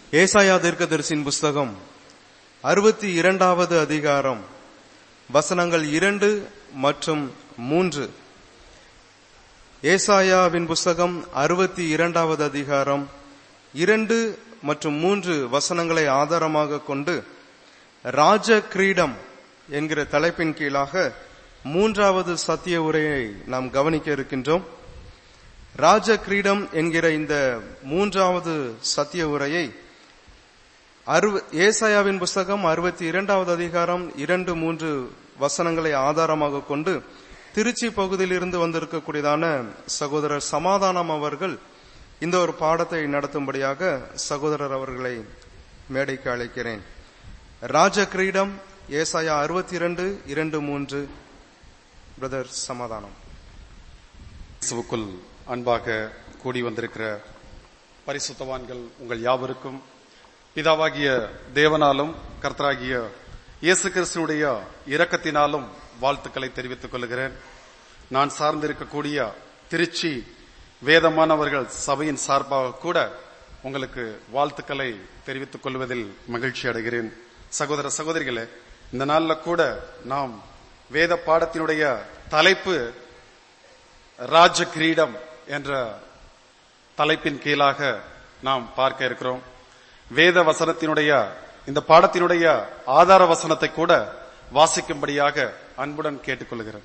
ஏசாயா தீர்க்கதரிசியின் புஸ்தகம் அறுபத்தி இரண்டாவது அதிகாரம் வசனங்கள் இரண்டு மற்றும் மூன்று ஏசாயாவின் புஸ்தகம் அறுபத்தி இரண்டாவது அதிகாரம் இரண்டு மற்றும் மூன்று வசனங்களை ஆதாரமாக கொண்டு ராஜ கிரீடம் என்கிற தலைப்பின் கீழாக மூன்றாவது சத்திய உரையை நாம் கவனிக்க இருக்கின்றோம் ராஜ கிரீடம் என்கிற இந்த மூன்றாவது சத்திய உரையை ஏசாயாவின் புஸ்தகம் அறுபத்தி இரண்டாவது அதிகாரம் இரண்டு மூன்று வசனங்களை ஆதாரமாக கொண்டு திருச்சி பகுதியிலிருந்து வந்திருக்கக்கூடியதான சகோதரர் சமாதானம் அவர்கள் இந்த ஒரு பாடத்தை நடத்தும்படியாக சகோதரர் அவர்களை மேடைக்கு அழைக்கிறேன் ராஜ கிரீடம் ஏசாயா அறுபத்தி இரண்டு இரண்டு மூன்று பிரதர் சமாதானம் இயேசுவுக்குள் அன்பாக கூடி வந்திருக்கிற பரிசுத்தவான்கள் உங்கள் யாவருக்கும் பிதாவாகிய தேவனாலும் கர்த்தராகிய இயேசு கிறிஸ்துடைய இரக்கத்தினாலும் வாழ்த்துக்களை தெரிவித்துக் கொள்கிறேன் நான் சார்ந்திருக்கக்கூடிய திருச்சி வேதமானவர்கள் சபையின் சார்பாக கூட உங்களுக்கு வாழ்த்துக்களை தெரிவித்துக் கொள்வதில் மகிழ்ச்சி அடைகிறேன் சகோதர சகோதரிகளே இந்த நாள்ல கூட நாம் வேத பாடத்தினுடைய தலைப்பு ராஜ கிரீடம் என்ற தலைப்பின் கீழாக நாம் பார்க்க இருக்கிறோம் வேத வசனத்தினுடைய இந்த பாடத்தினுடைய ஆதார வசனத்தை கூட வாசிக்கும்படியாக அன்புடன் கேட்டுக்கொள்கிறேன்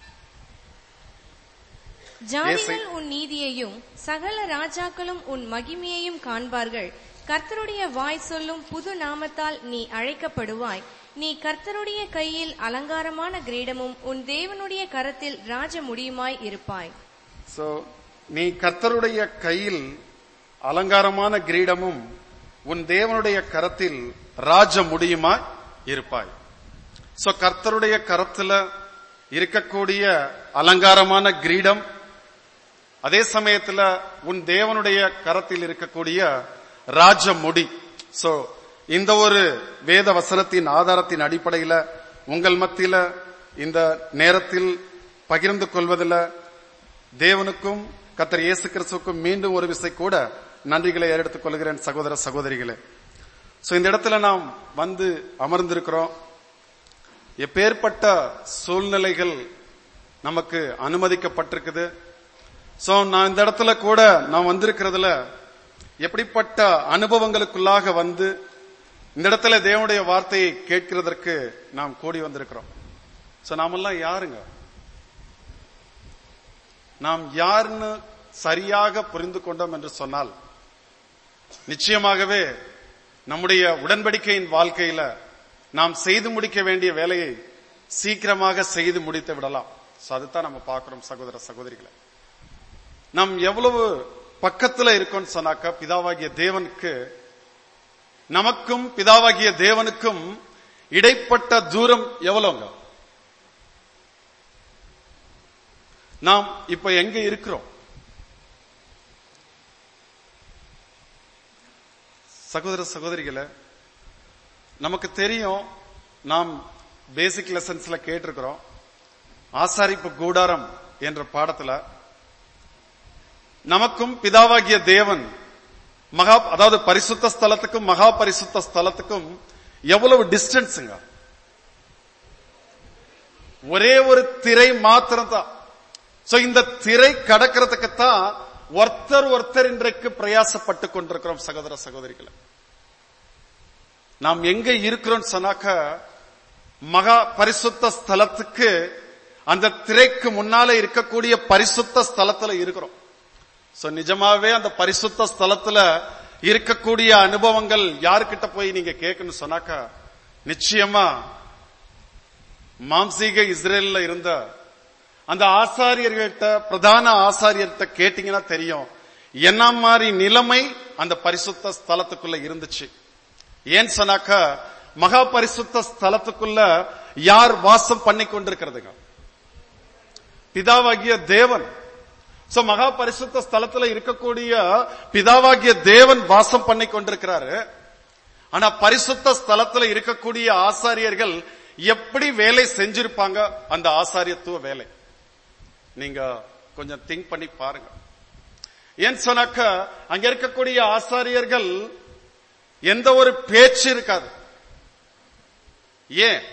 ஜாதிகள் உன் நீதியையும் சகல ராஜாக்களும் உன் மகிமையையும் காண்பார்கள் கர்த்தருடைய வாய் சொல்லும் புது நாமத்தால் நீ அழைக்கப்படுவாய் நீ கர்த்தருடைய கையில் அலங்காரமான கிரீடமும் உன் தேவனுடைய கரத்தில் ராஜ முடியுமாய் இருப்பாய் சோ நீ கர்த்தருடைய கையில் அலங்காரமான கிரீடமும் உன் தேவனுடைய கரத்தில் ராஜ முடியுமாய் இருப்பாய் சோ கர்த்தருடைய கரத்துல இருக்கக்கூடிய அலங்காரமான கிரீடம் அதே சமயத்துல உன் தேவனுடைய கரத்தில் இருக்கக்கூடிய ராஜ முடி சோ இந்த ஒரு வேத வசனத்தின் ஆதாரத்தின் அடிப்படையில உங்கள் மத்தியில இந்த நேரத்தில் பகிர்ந்து கொள்வதில் தேவனுக்கும் கத்தர் இயேசு கிறிஸ்துவுக்கும் மீண்டும் ஒரு விசை கூட நன்றிகளை ஏறெடுத்துக் கொள்கிறேன் சகோதர சகோதரிகளே சோ இந்த இடத்துல நாம் வந்து அமர்ந்திருக்கிறோம் எப்பேற்பட்ட சூழ்நிலைகள் நமக்கு அனுமதிக்கப்பட்டிருக்குது சோ நான் இந்த இடத்துல கூட நான் வந்திருக்கிறதுல எப்படிப்பட்ட அனுபவங்களுக்குள்ளாக வந்து இந்த இடத்துல தேவனுடைய வார்த்தையை கேட்கிறதற்கு நாம் கூடி வந்திருக்கிறோம் சோ நாமெல்லாம் யாருங்க நாம் யாருன்னு சரியாக புரிந்து கொண்டோம் என்று சொன்னால் நிச்சயமாகவே நம்முடைய உடன்படிக்கையின் வாழ்க்கையில நாம் செய்து முடிக்க வேண்டிய வேலையை சீக்கிரமாக செய்து முடித்து விடலாம் அதுதான் நம்ம பார்க்கிறோம் சகோதர சகோதரிகளை நாம் எவ்வளவு பக்கத்துல இருக்கோம்னு சொன்னாக்கா பிதாவாகிய தேவனுக்கு நமக்கும் பிதாவாகிய தேவனுக்கும் இடைப்பட்ட தூரம் எவ்வளவுங்க நாம் இப்ப எங்க இருக்கிறோம் சகோதர சகோதரிகளை நமக்கு தெரியும் நாம் பேசிக் லெசன்ஸ்ல கேட்டிருக்கிறோம் ஆசாரிப்பு கூடாரம் என்ற பாடத்துல நமக்கும் பிதாவாகிய தேவன் மகா அதாவது பரிசுத்த ஸ்தலத்துக்கும் மகா பரிசுத்த ஸ்தலத்துக்கும் எவ்வளவு டிஸ்டன்ஸுங்க ஒரே ஒரு திரை மாத்திரம் தான் சோ இந்த திரை கடக்கிறதுக்கு தான் ஒருத்தர் ஒருத்தர் இன்றைக்கு பிரயாசப்பட்டு கொண்டிருக்கிறோம் சகோதர சகோதரிகளை நாம் எங்க இருக்கிறோம் சொன்னாக்க மகா பரிசுத்த ஸ்தலத்துக்கு அந்த திரைக்கு முன்னால இருக்கக்கூடிய பரிசுத்த ஸ்தலத்துல இருக்கிறோம் சோ நிஜமாவே அந்த பரிசுத்த ஸ்தலத்துல இருக்கக்கூடிய அனுபவங்கள் யாருக்கிட்ட போய் நீங்க கேட்கணும் சொன்னாக்கா நிச்சயமா மாம்சீக இஸ்ரேல்ல இருந்த அந்த ஆசாரியர்கிட்ட பிரதான ஆசாரியர்கிட்ட கேட்டீங்கன்னா தெரியும் என்ன மாதிரி நிலைமை அந்த பரிசுத்த ஸ்தலத்துக்குள்ள இருந்துச்சு ஏன் சொன்னாக்கா மகா பரிசுத்த ஸ்தலத்துக்குள்ள யார் வாசம் பண்ணி கொண்டிருக்கிறதுங்க பிதாவாகிய தேவன் சோ மகா பரிசுத்த ஸ்தலத்துல இருக்கக்கூடிய பிதாவாகிய தேவன் வாசம் பண்ணி கொண்டிருக்கிறாரு ஆனா பரிசுத்த ஸ்தலத்துல இருக்கக்கூடிய ஆசாரியர்கள் எப்படி வேலை செஞ்சிருப்பாங்க அந்த ஆசாரியத்துவ வேலை நீங்க கொஞ்சம் திங்க் பண்ணி பாருங்க ஏன் சொன்னாக்க அங்க இருக்கக்கூடிய ஆசாரியர்கள் எந்த ஒரு பேச்சு இருக்காது ஏன்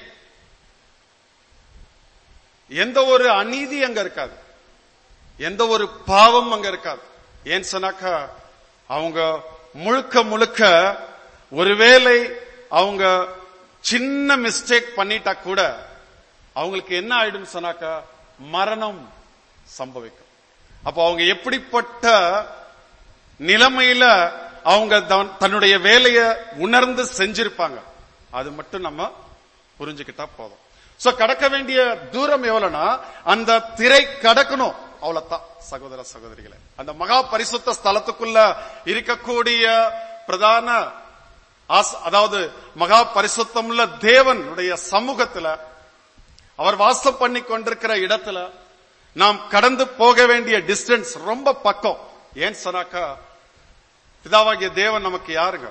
எந்த ஒரு அநீதி அங்க இருக்காது எந்த ஒரு பாவம் அங்க இருக்காது ஏன் சொன்னாக்கா அவங்க முழுக்க முழுக்க ஒருவேளை அவங்க சின்ன மிஸ்டேக் பண்ணிட்டா கூட அவங்களுக்கு என்ன ஆயிடும் சொன்னாக்கா மரணம் சம்பவிக்கும் அப்போ அவங்க எப்படிப்பட்ட நிலைமையில அவங்க தன்- தன்னுடைய வேலையை உணர்ந்து செஞ்சிருப்பாங்க அது மட்டும் நம்ம புரிஞ்சுக்கிட்டா போதும் சோ கடக்க வேண்டிய தூரம் எவ்வளவுனா அந்த திரை கடக்கணும் அவ்வளவுதான் சகோதர சகோதரிகளே அந்த மகா பரிசுத்த ஸ்தலத்துக்குள்ள இருக்கக்கூடிய பிரதான ஆஸ்- அதாவது மகா பரிசுத்தமுள்ள தேவனுடைய சமூகத்துல அவர் வாசம் பண்ணி கொண்டிருக்கிற இடத்துல நாம் கடந்து போக வேண்டிய டிஸ்டன்ஸ் ரொம்ப பக்கம் ஏன் சொன்னாக்கா பிதாவாகிய தேவன் நமக்கு யாருங்க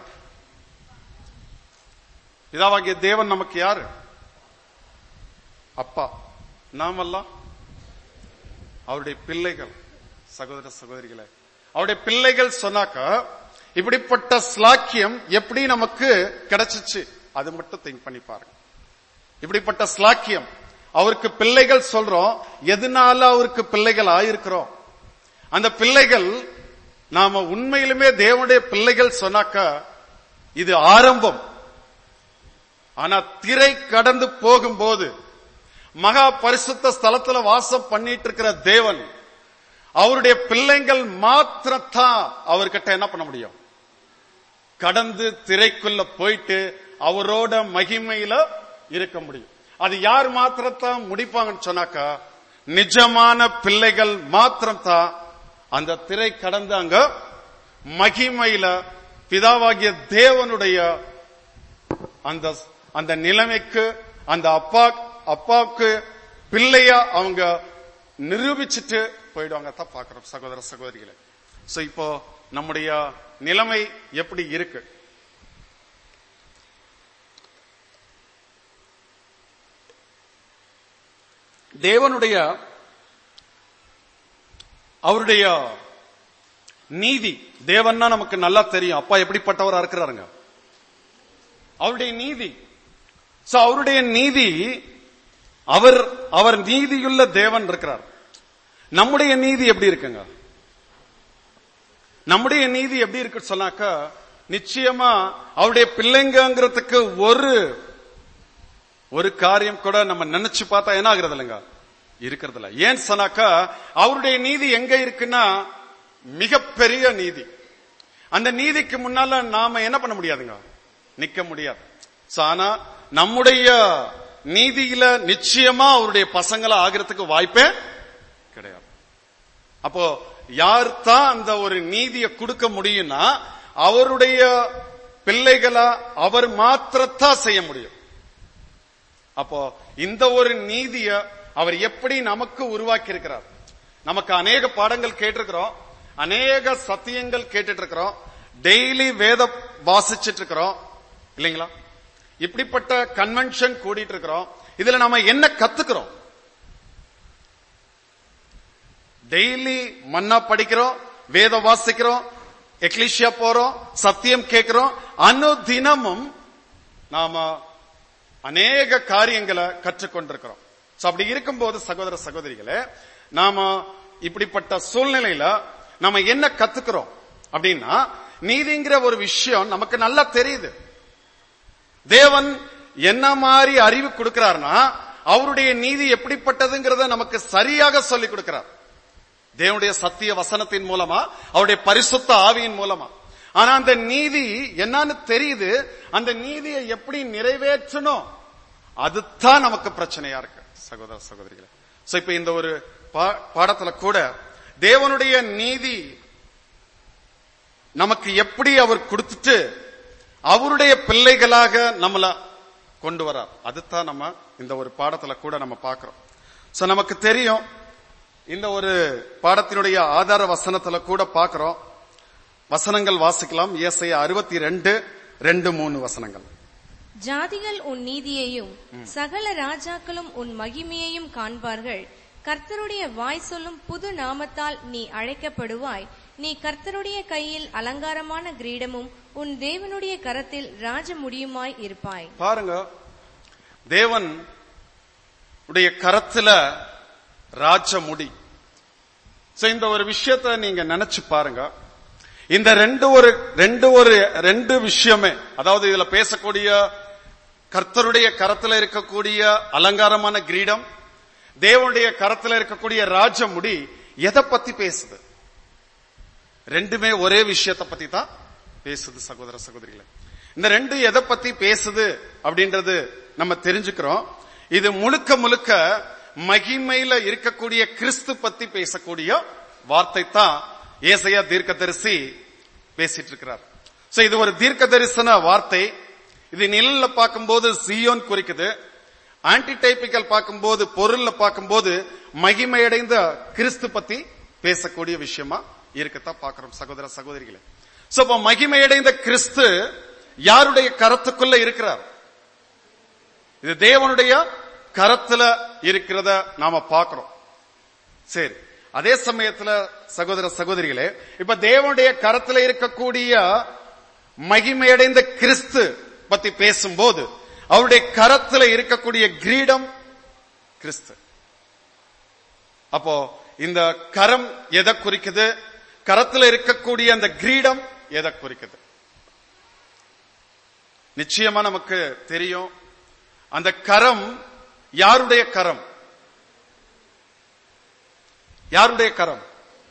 பிதாவாகிய தேவன் நமக்கு யாரு அப்பா நாமெல்லாம் அவருடைய பிள்ளைகள் சகோதர சகோதரிகளே அவருடைய பிள்ளைகள் சொன்னாக்கா இப்படிப்பட்ட ஸ்லாக்கியம் எப்படி நமக்கு கிடைச்சிச்சு அது மட்டும் திங்க் பண்ணி பாருங்க இப்படிப்பட்ட ஸ்லாக்கியம் அவருக்கு பிள்ளைகள் சொல்றோம் எதனால அவருக்கு பிள்ளைகள் ஆயிருக்கிறோம் அந்த பிள்ளைகள் நாம உண்மையிலுமே தேவனுடைய பிள்ளைகள் சொன்னாக்கா இது ஆரம்பம் ஆனா திரை கடந்து போகும்போது மகா பரிசுத்த ஸ்தலத்துல வாசம் பண்ணிட்டு இருக்கிற தேவன் அவருடைய பிள்ளைகள் மாத்திரத்தான் அவர்கிட்ட என்ன பண்ண முடியும் கடந்து திரைக்குள்ள போயிட்டு அவரோட மகிமையில இருக்க முடியும் அது யார் மாத்திரத்தான் முடிப்பாங்கன்னு சொன்னாக்கா நிஜமான பிள்ளைகள் மாத்திரம்தான் அந்த திரை கடந்து அங்க மகிமையில பிதாவாகிய தேவனுடைய அந்த அந்த நிலைமைக்கு அந்த அப்பா அப்பாவுக்கு பிள்ளையா அவங்க நிரூபிச்சுட்டு போயிடுவாங்க தான் பாக்குறோம் சகோதர சகோதரிகளே சோ இப்போ நம்முடைய நிலைமை எப்படி இருக்கு தேவனுடைய அவருடைய நீதி தேவன்னா நமக்கு நல்லா தெரியும் அப்பா எப்படிப்பட்டவரா இருக்கிறாருங்க அவருடைய நீதி சோ அவருடைய நீதி அவர் அவர் நீதியுள்ள தேவன் இருக்கிறார் நம்முடைய நீதி எப்படி இருக்குங்க நம்முடைய நீதி எப்படி இருக்கு சொன்னாக்கா நிச்சயமா அவருடைய பிள்ளைங்கிறதுக்கு ஒரு ஒரு காரியம் கூட நம்ம நினைச்சு பார்த்தா என்ன ஆகுறது இல்லைங்க இருக்கிறது இல்ல ஏன் சொன்னாக்கா அவருடைய நீதி எங்க இருக்குன்னா மிகப்பெரிய நீதி அந்த நீதிக்கு முன்னால நாம என்ன பண்ண முடியாதுங்க நிக்க முடியாது So, ஆனா நம்முடைய நீதியில நிச்சயமா அவருடைய பசங்களை ஆகிறதுக்கு வாய்ப்பே கிடையாது அப்போ யார் தான் அந்த ஒரு நீதியை கொடுக்க முடியும்னா அவருடைய பிள்ளைகளா அவர் மாத்திரத்தான் செய்ய முடியும் அப்போ இந்த ஒரு நீதிய அவர் எப்படி நமக்கு உருவாக்கி இருக்கிறார் நமக்கு அநேக பாடங்கள் கேட்டிருக்கிறோம் அநேக சத்தியங்கள் கேட்டுட்டு இருக்கிறோம் டெய்லி வேத வாசிச்சிட்டு இருக்கிறோம் இல்லைங்களா இப்படிப்பட்ட கன்வென்ஷன் கூடிட்டு இருக்கிறோம் இதுல நாம என்ன கத்துக்கிறோம் டெய்லி மன்னா படிக்கிறோம் வேத வாசிக்கிறோம் எக்லிஷியா போறோம் சத்தியம் கேட்கிறோம் அனுதினமும் நாம அநேக காரியங்களை கற்றுக்கொண்டிருக்கிறோம் So, அப்படி இருக்கும்போது சகோதர சகோதரிகளே நாம இப்படிப்பட்ட சூழ்நிலையில நாம என்ன கத்துக்கிறோம் அப்படின்னா நீதிங்கிற ஒரு விஷயம் நமக்கு நல்லா தெரியுது தேவன் என்ன மாதிரி அறிவு கொடுக்கிறார்னா அவருடைய நீதி எப்படிப்பட்டதுங்கிறத நமக்கு சரியாக சொல்லிக் கொடுக்கிறார் தேவனுடைய சத்திய வசனத்தின் மூலமா அவருடைய பரிசுத்த ஆவியின் மூலமா ஆனா அந்த நீதி என்னன்னு தெரியுது அந்த நீதியை எப்படி நிறைவேற்றணும் அதுதான் நமக்கு பிரச்சனையா இருக்கு சகோதர சகோதரிகளே சோ இப்ப இந்த ஒரு பா- பாடத்துல கூட தேவனுடைய நீதி நமக்கு எப்படி அவர் கொடுத்துட்டு அவருடைய பிள்ளைகளாக நம்மள கொண்டு வரார் அதுதான் நம்ம இந்த ஒரு பாடத்துல கூட நம்ம பார்க்கிறோம் சோ நமக்கு தெரியும் இந்த ஒரு பாடத்தினுடைய ஆதார வசனத்துல கூட பார்க்கிறோம் வசனங்கள் வாசிக்கலாம் ஏசைய அறுபத்தி ரெண்டு ரெண்டு மூணு வசனங்கள் ஜாதிகள் உன் நீதியையும் சகல ராஜாக்களும் உன் மகிமையையும் காண்பார்கள் கர்த்தருடைய வாய் சொல்லும் புது நாமத்தால் நீ அழைக்கப்படுவாய் நீ கர்த்தருடைய கையில் அலங்காரமான கிரீடமும் உன் தேவனுடைய கரத்தில் ராஜ முடியுமாய் இருப்பாய் பாருங்க தேவன் உடைய கரத்துல ராஜ முடி சோ இந்த ஒரு விஷயத்தை நீங்க நினைச்சு பாருங்க இந்த ரெண்டு ஒரு ரெண்டு ஒரு ரெண்டு விஷயமே அதாவது இதுல பேசக்கூடிய கர்த்தருடைய கரத்துல இருக்கக்கூடிய அலங்காரமான கிரீடம் தேவனுடைய கரத்துல இருக்கக்கூடிய ராஜ முடி எதை பத்தி பேசுது ரெண்டுமே ஒரே விஷயத்தை பத்தி தான் பேசுது சகோதர சகோதரிகளே இந்த ரெண்டு எதை பத்தி பேசுது அப்படின்றது நம்ம தெரிஞ்சுக்கிறோம் இது முழுக்க முழுக்க மகிமையில இருக்கக்கூடிய கிறிஸ்து பத்தி பேசக்கூடிய வார்த்தை தான் ஏசையா தீர்க்கதரிசி பேசிட்டு இருக்கிறார் சோ இது ஒரு தீர்க்க தரிசன வார்த்தை இது நிழல்ல பார்க்கும்போது சியோன் குறிக்குது ஆன்டிடைபிக்கல் பார்க்கும்போது பொருள்ல பார்க்கும்போது மகிமையடைந்த கிறிஸ்து பத்தி பேசக்கூடிய விஷயமா இருக்கத்தான் பார்க்கிறோம் சகோதர சகோதரிகளே சோ இப்ப மகிமையடைந்த கிறிஸ்து யாருடைய கரத்துக்குள்ள இருக்கிறார் இது தேவனுடைய கரத்துல இருக்கிறத நாம பார்க்கிறோம் சரி அதே சமயத்துல சகோதர சகோதரிகளே இப்ப தேவனுடைய கரத்துல இருக்கக்கூடிய மகிமையடைந்த கிறிஸ்து பத்தி பேசும்போது அவருடைய கரத்துல இருக்கக்கூடிய கிரீடம் கிறிஸ்து அப்போ இந்த கரம் எதை குறிக்குது கரத்துல இருக்கக்கூடிய அந்த கிரீடம் எதை குறிக்குது நிச்சயமா நமக்கு தெரியும் அந்த கரம் யாருடைய கரம் யாருடைய கரம்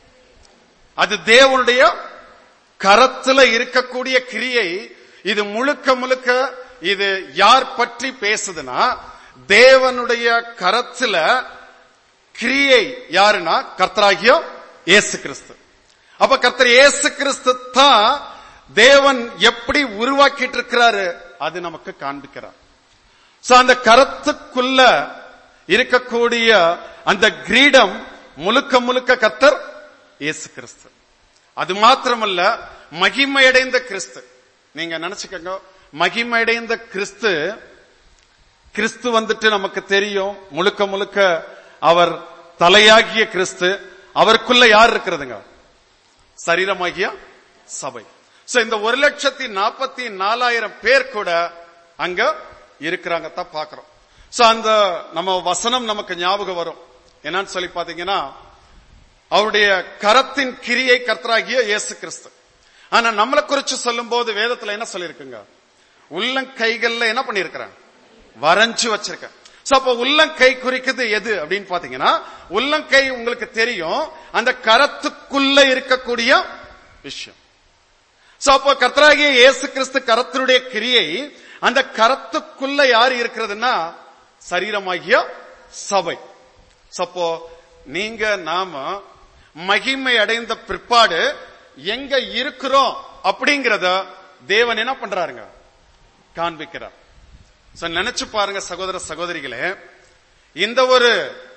அது தேவனுடைய கரத்துல இருக்கக்கூடிய கிரியை இது முழுக்க முழுக்க இது யார் பற்றி பேசுதுன்னா தேவனுடைய கரத்துல கிரியை யாருன்னா கர்த்தராகிய இயேசு கிறிஸ்து அப்ப கர்த்தர் இயேசு கிறிஸ்து தான் தேவன் எப்படி உருவாக்கிட்டு இருக்கிறாரு அது நமக்கு காண்பிக்கிறார் சோ அந்த கரத்துக்குள்ள இருக்கக்கூடிய அந்த கிரீடம் முழுக்க முழுக்க கர்த்தர் இயேசு கிறிஸ்து அது மாத்திரமல்ல மகிமையடைந்த கிறிஸ்து நீங்க நினைச்சுக்கோங்க மகிமையடைந்த கிறிஸ்து கிறிஸ்து வந்துட்டு நமக்கு தெரியும் முழுக்க முழுக்க அவர் தலையாகிய கிறிஸ்து அவருக்குள்ள யார் இருக்கிறதுங்க சரீரமாகிய சபை சோ இந்த ஒரு லட்சத்தி நாற்பத்தி நாலாயிரம் பேர் கூட அங்க இருக்கிறாங்க தான் பாக்குறோம் சோ அந்த நம்ம வசனம் நமக்கு ஞாபகம் வரும் என்னன்னு சொல்லி பாத்தீங்கன்னா அவருடைய கரத்தின் கிரியை கர்த்தராகிய இயேசு கிறிஸ்து ஆனா நம்மளை குறிச்சு சொல்லும் போது வேதத்துல என்ன சொல்லிருக்குங்க உள்ளங்கைகள்ல என்ன பண்ணிருக்கிறேன் வரைஞ்சு வச்சிருக்கேன் சோ அப்ப உள்ளங்கை குறிக்குது எது அப்படின்னு பாத்தீங்கன்னா உள்ளங்கை உங்களுக்கு தெரியும் அந்த கரத்துக்குள்ள இருக்கக்கூடிய விஷயம் சோ அப்போ கர்த்தராகிய இயேசு கிறிஸ்து கரத்தினுடைய கிரியை அந்த கரத்துக்குள்ள யார் இருக்கிறதுன்னா சரீரமாகிய சபை சப்போ நீங்க நாம மகிமை அடைந்த பிற்பாடு எங்க இருக்கிறோம் அப்படிங்கறத தேவன் என்ன பண்றாருங்க காண்பிக்கிறார் சோ நினைச்சு பாருங்க சகோதர சகோதரிகளே இந்த ஒரு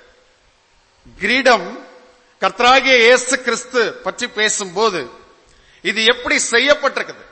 கிரீடம் கர்த்தராகிய இயேசு கிறிஸ்து பற்றி பேசும்போது இது எப்படி செய்யப்பட்டிருக்குது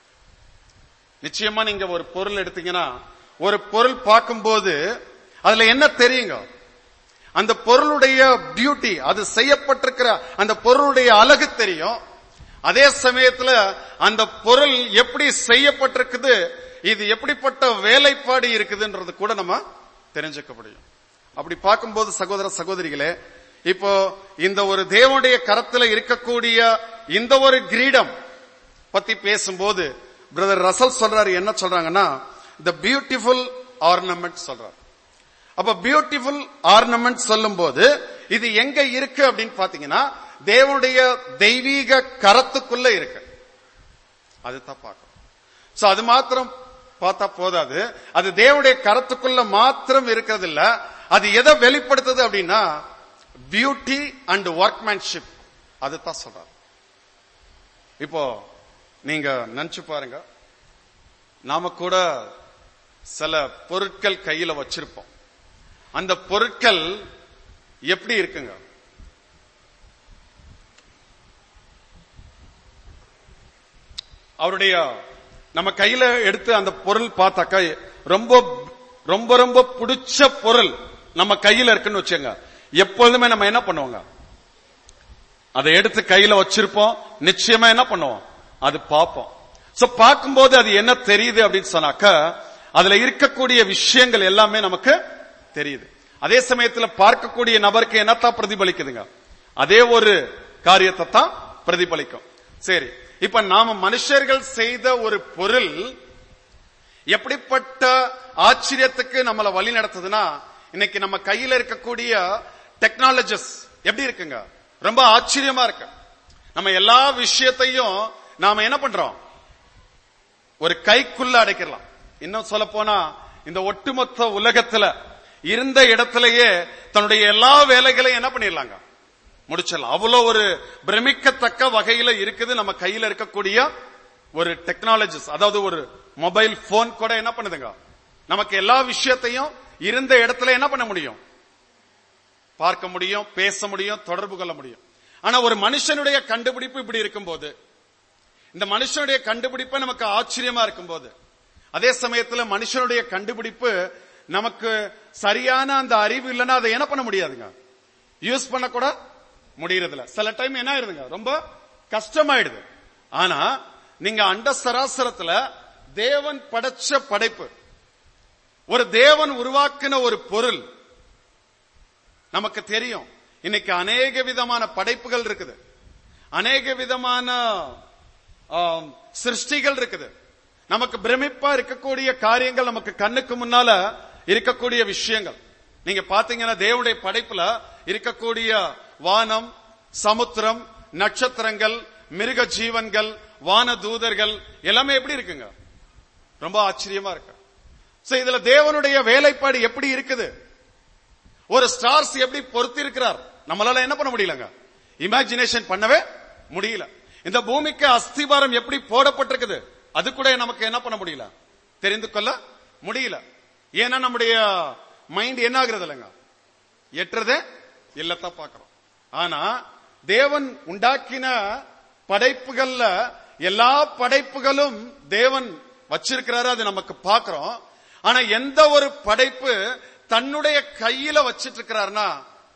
நிச்சயமா நீங்க ஒரு பொருள் எடுத்தீங்கன்னா ஒரு பொருள் பார்க்கும்போது அதுல என்ன தெரியுங்க அந்த பொருளுடைய பியூட்டி அது செய்யப்பட்டிருக்கிற அந்த பொருளுடைய அழகு தெரியும் அதே சமயத்துல அந்த பொருள் எப்படி செய்யப்பட்டிருக்குது இது எப்படிப்பட்ட வேலைப்பாடு இருக்குதுன்றது கூட நம்ம தெரிஞ்சுக்க முடியும் அப்படி பார்க்கும்போது சகோதர சகோதரிகளே இப்போ இந்த ஒரு தேவனுடைய கரத்துல இருக்கக்கூடிய இந்த ஒரு கிரீடம் பத்தி பேசும்போது பிரதர் ரசல் சொல்றாரு என்ன சொல்றாங்கன்னா த பியூட்டிஃபுல் ஆர்னமெண்ட் சொல்றாரு அப்ப பியூட்டிஃபுல் ஆர்னமெண்ட் சொல்லும் போது இது எங்க இருக்கு அப்படின்னு பாத்தீங்கன்னா தேவனுடைய தெய்வீக கரத்துக்குள்ள இருக்கு அதுதான் பார்க்கணும் சோ அது மாத்திரம் பார்த்தா போதாது அது தேவனுடைய கரத்துக்குள்ள மாத்திரம் இருக்கிறது இல்ல அது எதை வெளிப்படுத்துது அப்படின்னா பியூட்டி அண்ட் ஒர்க்மேன்ஷிப் அதுதான் சொல்றாரு இப்போ நீங்க நினைச்சு பாருங்க நாம கூட சில பொருட்கள் கையில வச்சிருப்போம் அந்த பொருட்கள் எப்படி இருக்குங்க அவருடைய நம்ம கையில எடுத்து அந்த பொருள் பார்த்தாக்கா ரொம்ப ரொம்ப ரொம்ப பிடிச்ச பொருள் நம்ம கையில இருக்குன்னு வச்சுங்க எப்பொழுதுமே நம்ம என்ன பண்ணுவோங்க அதை எடுத்து கையில வச்சிருப்போம் நிச்சயமா என்ன பண்ணுவோம் அது பார்ப்போம் சோ பார்க்கும்போது அது என்ன தெரியுது அப்படின்னு சொன்னாக்க அதுல இருக்கக்கூடிய விஷயங்கள் எல்லாமே நமக்கு தெரியுது அதே சமயத்துல பார்க்கக்கூடிய நபருக்கு என்னத்தான் பிரதிபலிக்குதுங்க அதே ஒரு காரியத்தை தான் பிரதிபலிக்கும் சரி இப்ப நாம மனுஷர்கள் செய்த ஒரு பொருள் எப்படிப்பட்ட ஆச்சரியத்துக்கு நம்மள வழி நடத்துதுன்னா இன்னைக்கு நம்ம கையில இருக்கக்கூடிய டெக்னாலஜிஸ் எப்படி இருக்குங்க ரொம்ப ஆச்சரியமா இருக்கு நம்ம எல்லா விஷயத்தையும் நாம என்ன பண்றோம் ஒரு கைக்குள்ள அடைக்கலாம் இன்னும் சொல்ல போனா இந்த ஒட்டுமொத்த உலகத்துல இருந்த இடத்திலேயே தன்னுடைய எல்லா வேலைகளையும் என்ன பண்ணிடலாங்க முடிச்சிடலாம் அவ்வளவு ஒரு பிரமிக்கத்தக்க வகையில இருக்குது நம்ம கையில இருக்கக்கூடிய ஒரு டெக்னாலஜிஸ் அதாவது ஒரு மொபைல் போன் கூட என்ன பண்ணுதுங்க நமக்கு எல்லா விஷயத்தையும் இருந்த இடத்துல என்ன பண்ண முடியும் பார்க்க முடியும் பேச முடியும் தொடர்பு கொள்ள முடியும் ஆனா ஒரு மனுஷனுடைய கண்டுபிடிப்பு இப்படி இருக்கும்போது இந்த மனுஷனுடைய கண்டுபிடிப்பு நமக்கு ஆச்சரியமா இருக்கும்போது அதே சமயத்துல மனுஷனுடைய கண்டுபிடிப்பு நமக்கு சரியான அந்த அறிவு இல்லைன்னா அதை என்ன பண்ண முடியாதுங்க யூஸ் பண்ண கூட முடியறதில்ல சில டைம் என்ன ஆயிருதுங்க ரொம்ப கஷ்டமாயிடுது ஆனா நீங்க அண்ட சராசரத்துல தேவன் படைச்ச படைப்பு ஒரு தேவன் உருவாக்கின ஒரு பொருள் நமக்கு தெரியும் இன்னைக்கு அநேக விதமான படைப்புகள் இருக்குது அநேக விதமான ஆம், சிருஷ்டிகள் இருக்குது நமக்கு பிரமிப்பா இருக்கக்கூடிய காரியங்கள் நமக்கு கண்ணுக்கு முன்னால இருக்கக்கூடிய விஷயங்கள் நீங்க பாத்தீங்கன்னா தேவனுடைய படைப்புல இருக்கக்கூடிய வானம் சமுத்திரம் நட்சத்திரங்கள் மிருக ஜீவன்கள் வான தூதர்கள் எல்லாமே எப்படி இருக்குங்க ரொம்ப ஆச்சரியமா இருக்கு சோ இதுல தேவனுடைய வேலைப்பாடு எப்படி இருக்குது ஒரு ஸ்டார்ஸ் எப்படி பொருத்தி இருக்கிறார் நம்மளால என்ன பண்ண முடியலங்க இமேஜினேஷன் பண்ணவே முடியல இந்த பூமிக்கு அஸ்திபாரம் எப்படி போடப்பட்டிருக்குது அது கூட நமக்கு என்ன பண்ண முடியல தெரிந்து கொள்ள முடியல ஏன்னா நம்முடைய மைண்ட் என்ன ஆகுறது இல்லைங்க எட்டுறதே இல்லத்தான் பாக்குறோம் ஆனா தேவன் உண்டாக்கின படைப்புகள்ல எல்லா படைப்புகளும் தேவன் வச்சிருக்கிறாரு அது நமக்கு பாக்குறோம் ஆனா எந்த ஒரு படைப்பு தன்னுடைய கையில வச்சிட்டு இருக்கிறாருன்னா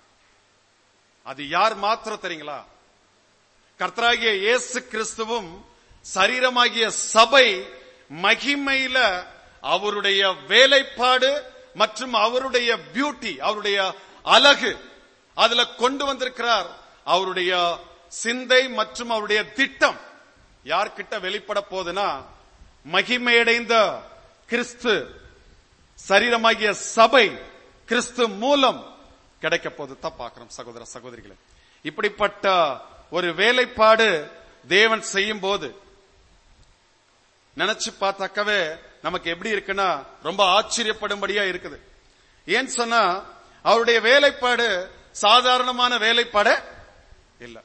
அது யார் மாத்திரம் தெரியுங்களா கர்த்தராகிய இயேசு கிறிஸ்துவும் சரீரமாகிய சபை மகிமையில அவருடைய வேலைப்பாடு மற்றும் அவருடைய பியூட்டி அவருடைய அழகு அதுல கொண்டு வந்திருக்கிறார் அவருடைய சிந்தை மற்றும் அவருடைய திட்டம் யார்கிட்ட வெளிப்பட போகுதுன்னா மகிமையடைந்த கிறிஸ்து சரீரமாகிய சபை கிறிஸ்து மூலம் கிடைக்க போது தான் பார்க்கிறோம் சகோதர சகோதரிகளே இப்படிப்பட்ட ஒரு வேலைப்பாடு தேவன் செய்யும் போது நினைச்சு பார்த்தாக்கவே நமக்கு எப்படி இருக்குன்னா ரொம்ப ஆச்சரியப்படும்படியா இருக்குது ஏன் சொன்னா அவருடைய வேலைப்பாடு சாதாரணமான வேலைப்பாடு இல்ல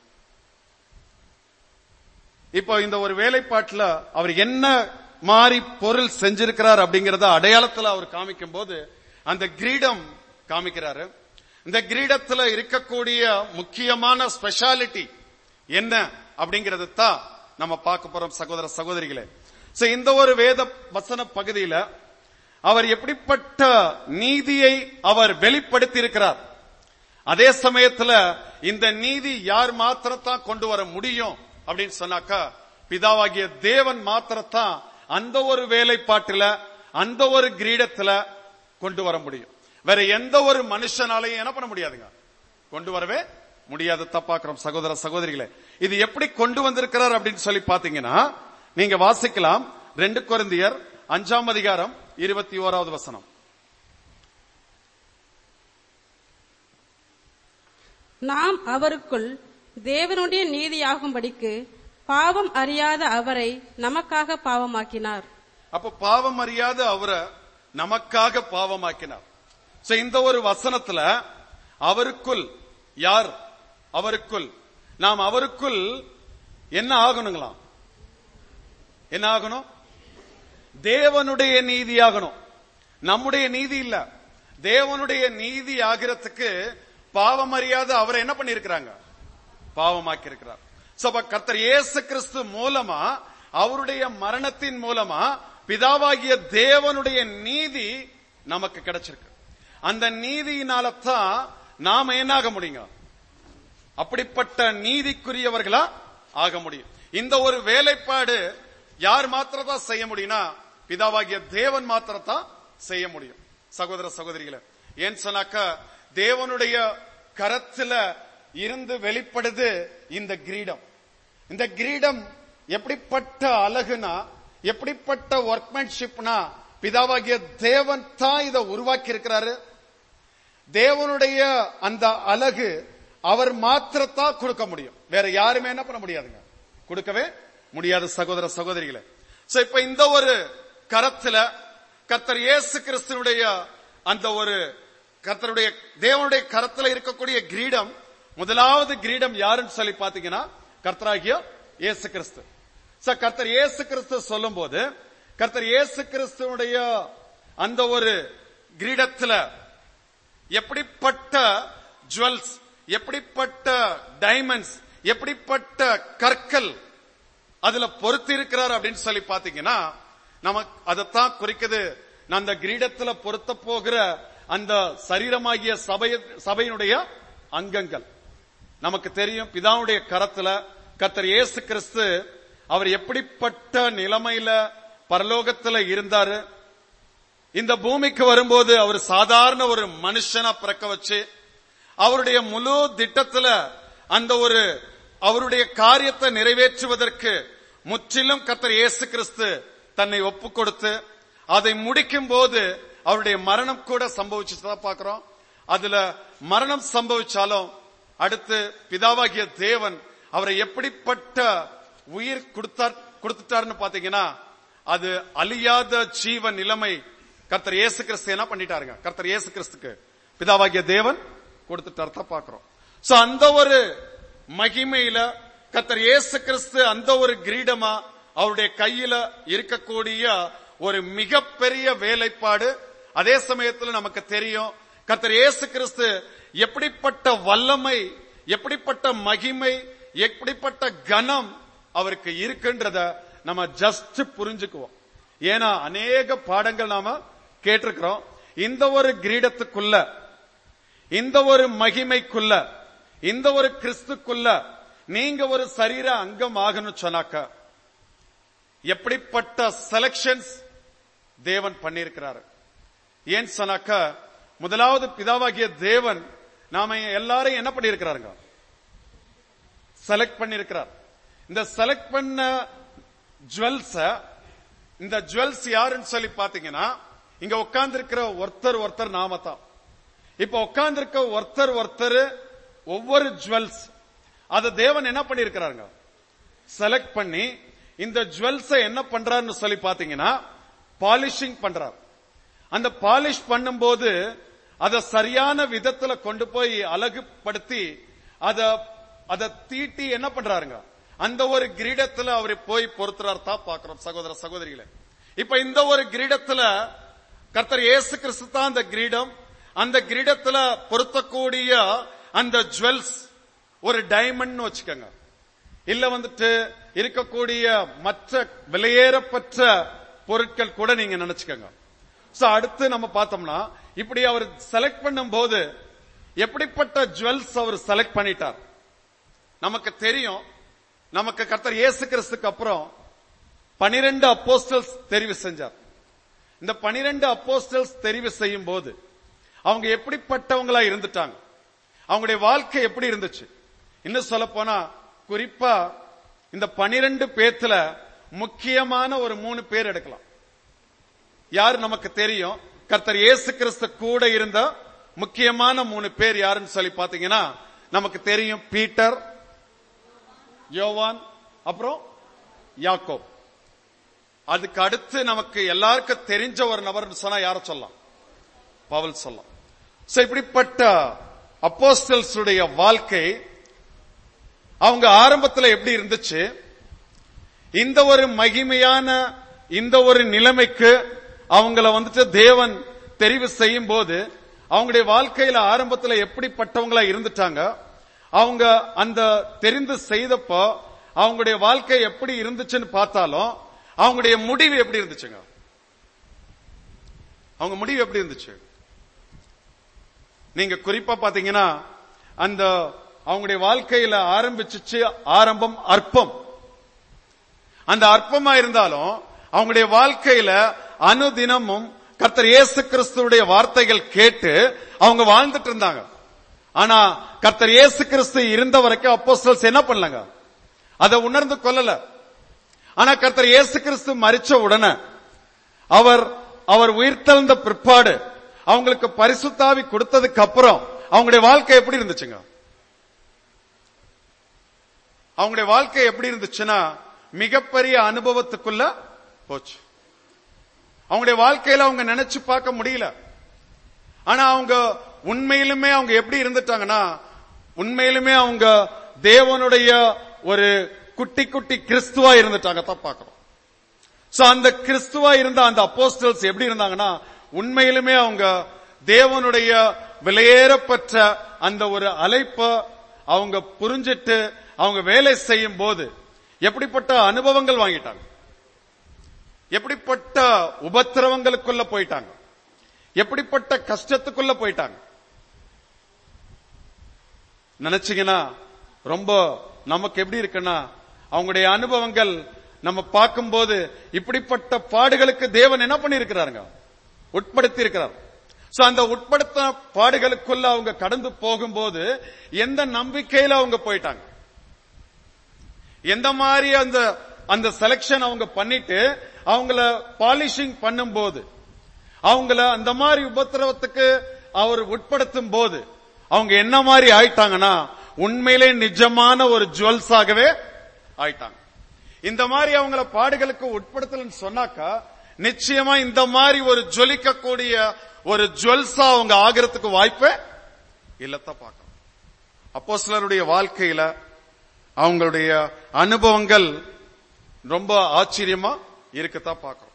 இப்போ இந்த ஒரு வேலைப்பாட்டுல அவர் என்ன மாறி பொருள் செஞ்சிருக்கிறார் அப்படிங்கறத அடையாளத்துல அவர் காமிக்கும் போது அந்த கிரீடம் காமிக்கிறாரு இந்த கிரீடத்துல இருக்கக்கூடிய முக்கியமான ஸ்பெஷாலிட்டி என்ன அப்படிங்கறது தான் நம்ம பார்க்க போறோம் சகோதர சகோதரிகளே சோ இந்த ஒரு வேத வசன பகுதியில அவர் எப்படிப்பட்ட நீதியை அவர் வெளிப்படுத்தி இருக்கிறார் அதே சமயத்துல இந்த நீதி யார் மாத்திரத்தான் கொண்டு வர முடியும் அப்படின்னு சொன்னாக்கா பிதாவாகிய தேவன் மாத்திரத்தான் அந்த ஒரு வேலைப்பாட்டுல அந்த ஒரு கிரீடத்துல கொண்டு வர முடியும் வேற எந்த ஒரு மனுஷனாலையும் என்ன பண்ண முடியாதுங்க கொண்டு வரவே முடியாது தப்பாக்குறோம் சகோதர சகோதரிகளே இது எப்படி கொண்டு வந்திருக்கிறார் அப்படின்னு சொல்லி பாத்தீங்கன்னா நீங்க வாசிக்கலாம் ரெண்டு கொரிந்தியர் அஞ்சாம் அதிகாரம் இருபத்தி ஓராவது வசனம் நாம் அவருக்குள் தேவனுடைய நீதியாகும்படிக்கு பாவம் அறியாத அவரை நமக்காக பாவமாக்கினார் அப்ப பாவம் அறியாத அவரை நமக்காக பாவமாக்கினார் சோ இந்த ஒரு வசனத்துல அவருக்குள் யார் அவருக்குள் நாம் அவருக்குள் என்ன ஆகணுங்களாம் என்ன ஆகணும் தேவனுடைய நீதி ஆகணும் நம்முடைய நீதி இல்ல தேவனுடைய நீதி ஆகிறதுக்கு பாவம் அறியாத அவரை என்ன பண்ணிருக்கிறாங்க பாவமாக்கி இருக்கிறார் சோ அப்ப கர்த்தர் இயேசு கிறிஸ்து மூலமா அவருடைய மரணத்தின் மூலமா பிதாவாகிய தேவனுடைய நீதி நமக்கு கிடைச்சிருக்கு அந்த நீதியினால தான் நாம என்னாக முடியுங்க அப்படிப்பட்ட நீதிக்குரியவர்களா ஆக முடியும் இந்த ஒரு வேலைப்பாடு யார் மாத்திரதான் செய்ய முடியும்னா பிதாவாகிய தேவன் மாத்திரத்தான் செய்ய முடியும் சகோதர சகோதரிகளை ஏன் சொன்னாக்கா தேவனுடைய கரத்துல இருந்து வெளிப்படுது இந்த கிரீடம் இந்த கிரீடம் எப்படிப்பட்ட அழகுனா எப்படிப்பட்ட ஒர்க்மேன்ஷிப்னா பிதாவாகிய தேவன் தான் இதை உருவாக்கி இருக்கிறாரு தேவனுடைய அந்த அழகு அவர் மாத்திரத்தான் கொடுக்க முடியும் வேற யாருமே என்ன பண்ண முடியாதுங்க கொடுக்கவே முடியாது சகோதர சகோதரிகளை சோ இப்ப இந்த ஒரு கரத்துல கர்த்தர் இயேசு கிறிஸ்துனுடைய அந்த ஒரு கர்த்தருடைய தேவனுடைய கரத்துல இருக்கக்கூடிய கிரீடம் முதலாவது கிரீடம் யாருன்னு சொல்லி பாத்தீங்கன்னா கர்த்தராகிய இயேசு கிறிஸ்து சோ கர்த்தர் இயேசு கிறிஸ்து சொல்லும் போது கர்த்தர் இயேசு கிறிஸ்துவனுடைய அந்த ஒரு கிரீடத்துல எப்படிப்பட்ட ஜுவல்ஸ் எப்படிப்பட்ட டைமண்ட்ஸ் எப்படிப்பட்ட கற்கள் அதுல பொருத்தி இருக்கிறார் அப்படின்னு சொல்லி பாத்தீங்கன்னா நமக்கு அதைத்தான் குறிக்குது நான் அந்த கிரீடத்துல பொருத்த போகிற அந்த சரீரமாகிய சபை சபையினுடைய அங்கங்கள் நமக்கு தெரியும் பிதாவுடைய கரத்துல கர்த்தர் இயேசு கிறிஸ்து அவர் எப்படிப்பட்ட நிலைமையில பரலோகத்துல இருந்தாரு இந்த பூமிக்கு வரும்போது அவர் சாதாரண ஒரு மனுஷனா பிறக்க வச்சு அவருடைய முழு திட்டத்துல அந்த ஒரு அவருடைய காரியத்தை நிறைவேற்றுவதற்கு முற்றிலும் கர்த்தர் இயேசு கிறிஸ்து தன்னை ஒப்பு கொடுத்து அதை முடிக்கும் போது அவருடைய மரணம் கூட சம்பவிச்சுதான் பாக்குறோம் அதுல மரணம் சம்பவிச்சாலும் அடுத்து பிதாவாகிய தேவன் அவரை எப்படிப்பட்ட உயிர் கொடுத்தார் கொடுத்துட்டாருன்னு பாத்தீங்கன்னா அது அழியாத ஜீவ நிலைமை கர்த்தர் இயேசு கிறிஸ்து என்ன பண்ணிட்டாருங்க கர்த்தர் இயேசு கிறிஸ்துக்கு பிதாவாகிய தேவன் கொடுத்துட்டாரு தான் பாக்குறோம் சோ அந்த ஒரு மகிமையில கர்த்தர் இயேசு கிறிஸ்து அந்த ஒரு கிரீடமா அவருடைய கையில இருக்கக்கூடிய ஒரு மிகப்பெரிய வேலைப்பாடு அதே சமயத்துல நமக்கு தெரியும் கர்த்தர் இயேசு கிறிஸ்து எப்படிப்பட்ட வல்லமை எப்படிப்பட்ட மகிமை எப்படிப்பட்ட கனம் அவருக்கு இருக்குன்றத நம்ம ஜஸ்ட் புரிஞ்சுக்குவோம் ஏன்னா அநேக பாடங்கள் நாம கேட்டிருக்கிறோம் இந்த ஒரு கிரீடத்துக்குள்ள இந்த ஒரு மகிமைக்குள்ள இந்த ஒரு கிறிஸ்துக்குள்ள நீங்க ஒரு சரீர அங்கம் ஆகணும் சொன்னாக்க எப்படிப்பட்ட செலக்ஷன்ஸ் தேவன் பண்ணியிருக்கிறாரு ஏன் சொன்னாக்க முதலாவது பிதாவாகிய தேவன் நாம எல்லாரையும் என்ன பண்ணியிருக்கிறாருங்க செலக்ட் பண்ணியிருக்கிறார் இந்த செலக்ட் பண்ண ஜுவல்ஸ இந்த ஜுவல்ஸ் யாருன்னு சொல்லி பாத்தீங்கன்னா இங்க உட்கார்ந்து இருக்கிற ஒருத்தர் ஒருத்தர் நாம தான் இப்ப உட்கார்ந்து இருக்க ஒருத்தர் ஒருத்தர் ஒவ்வொரு ஜுவல்ஸ் அத தேவன் என்ன பண்ணிருக்கிறாருங்க செலக்ட் பண்ணி இந்த ஜுவல்ஸ என்ன பண்றாருன்னு சொல்லி பாத்தீங்கன்னா பாலிஷிங் பண்றார் அந்த பாலிஷ் பண்ணும்போது அத சரியான விதத்துல கொண்டு போய் அழகுபடுத்தி அத அத தீட்டி என்ன பண்றாருங்க அந்த ஒரு கிரீடத்துல அவர் போய் பொறுத்துறார் தான் பாக்குறோம் சகோதர சகோதரிகளே இப்ப இந்த ஒரு கிரீடத்துல கர்த்தர் இயேசு கிறிஸ்து தான் அந்த கிரீடம் அந்த கிரீடத்துல பொருத்தக்கூடிய அந்த ஜுவல்ஸ் ஒரு டைமண்ட் வச்சுக்கோங்க இல்ல வந்துட்டு இருக்கக்கூடிய மற்ற விலையேறப்பட்ட பொருட்கள் கூட நீங்க நினைச்சுக்கோங்க சோ அடுத்து நம்ம பார்த்தோம்னா இப்படி அவர் செலக்ட் பண்ணும் போது எப்படிப்பட்ட ஜுவல்ஸ் அவர் செலக்ட் பண்ணிட்டார் நமக்கு தெரியும் நமக்கு கர்த்தர் இயேசு கிறிஸ்துக்கு அப்புறம் பனிரெண்டு அப்போஸ்டல்ஸ் தெரிவு செஞ்சார் இந்த பனிரெண்டு அப்போஸ்டல்ஸ் தெரிவு செய்யும் போது அவங்க எப்படிப்பட்டவங்களா இருந்துட்டாங்க அவங்களுடைய வாழ்க்கை எப்படி இருந்துச்சு இன்னும் சொல்ல போனா குறிப்பா இந்த பனிரெண்டு பேத்துல முக்கியமான ஒரு மூணு பேர் எடுக்கலாம் யார் நமக்கு தெரியும் கர்த்தர் இயேசு கிறிஸ்து கூட இருந்த முக்கியமான மூணு பேர் யாருன்னு சொல்லி பாத்தீங்கன்னா நமக்கு தெரியும் பீட்டர் யோவான் அப்புறம் யாக்கோப் அதுக்கு அடுத்து நமக்கு எல்லாருக்கும் தெரிஞ்ச ஒரு நபர்னு சொன்னா யார சொல்லலாம் பவுல் சொல்லலாம் சோ இப்படிப்பட்ட அப்போஸ்டல்ஸ் உடைய வாழ்க்கை அவங்க ஆரம்பத்துல எப்படி இருந்துச்சு இந்த ஒரு மகிமையான இந்த ஒரு நிலைமைக்கு அவங்கள வந்துட்டு தேவன் தெரிவு செய்யும் போது அவங்களுடைய வாழ்க்கையில ஆரம்பத்துல எப்படிப்பட்டவங்களா இருந்துட்டாங்க அவங்க அந்த தெரிந்து செய்தப்போ அவங்களுடைய வாழ்க்கை எப்படி இருந்துச்சுன்னு பார்த்தாலும் அவங்களுடைய முடிவு எப்படி இருந்துச்சுங்க அவங்க முடிவு எப்படி இருந்துச்சு நீங்க குறிப்பா பாத்தீங்கன்னா அந்த அவங்களுடைய வாழ்க்கையில ஆரம்பிச்சிச்சு ஆரம்பம் அற்பம் அந்த அற்பமா இருந்தாலும் அவங்களுடைய வாழ்க்கையில அனுதினமும் கர்த்தர் இயேசு கிறிஸ்துவுடைய வார்த்தைகள் கேட்டு அவங்க வாழ்ந்துட்டு இருந்தாங்க ஆனா கர்த்தர் இயேசு கிறிஸ்து இருந்த வரைக்கும் அப்போஸ்தலர்ஸ் என்ன பண்ணலங்க அதை உணர்ந்து கொள்ளல ஆனா கர்த்தர் இயேசு கிறிஸ்து மரிச்ச உடனே அவர் அவர் உயிர்த்தெழுந்த பிற்பாடு அவங்களுக்கு பரிசுத்தாவி கொடுத்ததுக்கு அப்புறம் அவங்களுடைய வாழ்க்கை எப்படி இருந்துச்சுங்க அவங்களுடைய வாழ்க்கை எப்படி இருந்துச்சுன்னா மிகப்பெரிய அனுபவத்துக்குள்ள போச்சு அவங்களுடைய வாழ்க்கையில அவங்க நினைச்சு பார்க்க முடியல ஆனா அவங்க உண்மையிலுமே அவங்க எப்படி இருந்துட்டாங்கன்னா உண்மையிலுமே அவங்க தேவனுடைய ஒரு குட்டி குட்டி கிறிஸ்துவா இருந்துட்டாங்க தான் பார்க்கிறோம் சோ அந்த கிறிஸ்துவா இருந்த அந்த அப்போஸ்டல்ஸ் எப்படி இருந்தாங்கன்னா உண்மையிலுமே அவங்க தேவனுடைய விலையேறப்பட்ட அந்த ஒரு அழைப்ப அவங்க புரிஞ்சிட்டு அவங்க வேலை செய்யும் போது எப்படிப்பட்ட அனுபவங்கள் வாங்கிட்டாங்க எப்படிப்பட்ட உபத்திரவங்களுக்குள்ள போயிட்டாங்க எப்படிப்பட்ட கஷ்டத்துக்குள்ள போயிட்டாங்க நினைச்சீங்கன்னா ரொம்ப நமக்கு எப்படி இருக்குன்னா அவங்களுடைய அனுபவங்கள் நம்ம பார்க்கும்போது இப்படிப்பட்ட பாடுகளுக்கு தேவன் என்ன பண்ணிருக்கிறாருங்க உட்படுத்தி இருக்கிறார் சோ அந்த உட்படுத்த பாடுகளுக்குள்ள அவங்க கடந்து போகும்போது எந்த நம்பிக்கையில அவங்க போயிட்டாங்க எந்த மாதிரி அந்த அந்த செலக்ஷன் அவங்க பண்ணிட்டு அவங்கள பாலிஷிங் பண்ணும்போது அவங்கள அந்த மாதிரி உபத்திரவத்துக்கு அவர் உட்படுத்தும் போது அவங்க என்ன மாதிரி ஆயிட்டாங்கன்னா உண்மையிலே நிஜமான ஒரு ஜுவல்ஸாகவே ஆயிட்டாங்க இந்த மாதிரி அவங்கள பாடுகளுக்கு உட்படுத்தலன்னு சொன்னாக்கா நிச்சயமா இந்த மாதிரி ஒரு ஜொலிக்கக்கூடிய ஒரு ஜுவல்ஸா அவங்க ஆகிறதுக்கு வாய்ப்பே இல்லத்தான் பார்க்கணும் அப்போ சிலருடைய வாழ்க்கையில அவங்களுடைய அனுபவங்கள் ரொம்ப ஆச்சரியமா இருக்கத்தான் பார்க்கிறோம்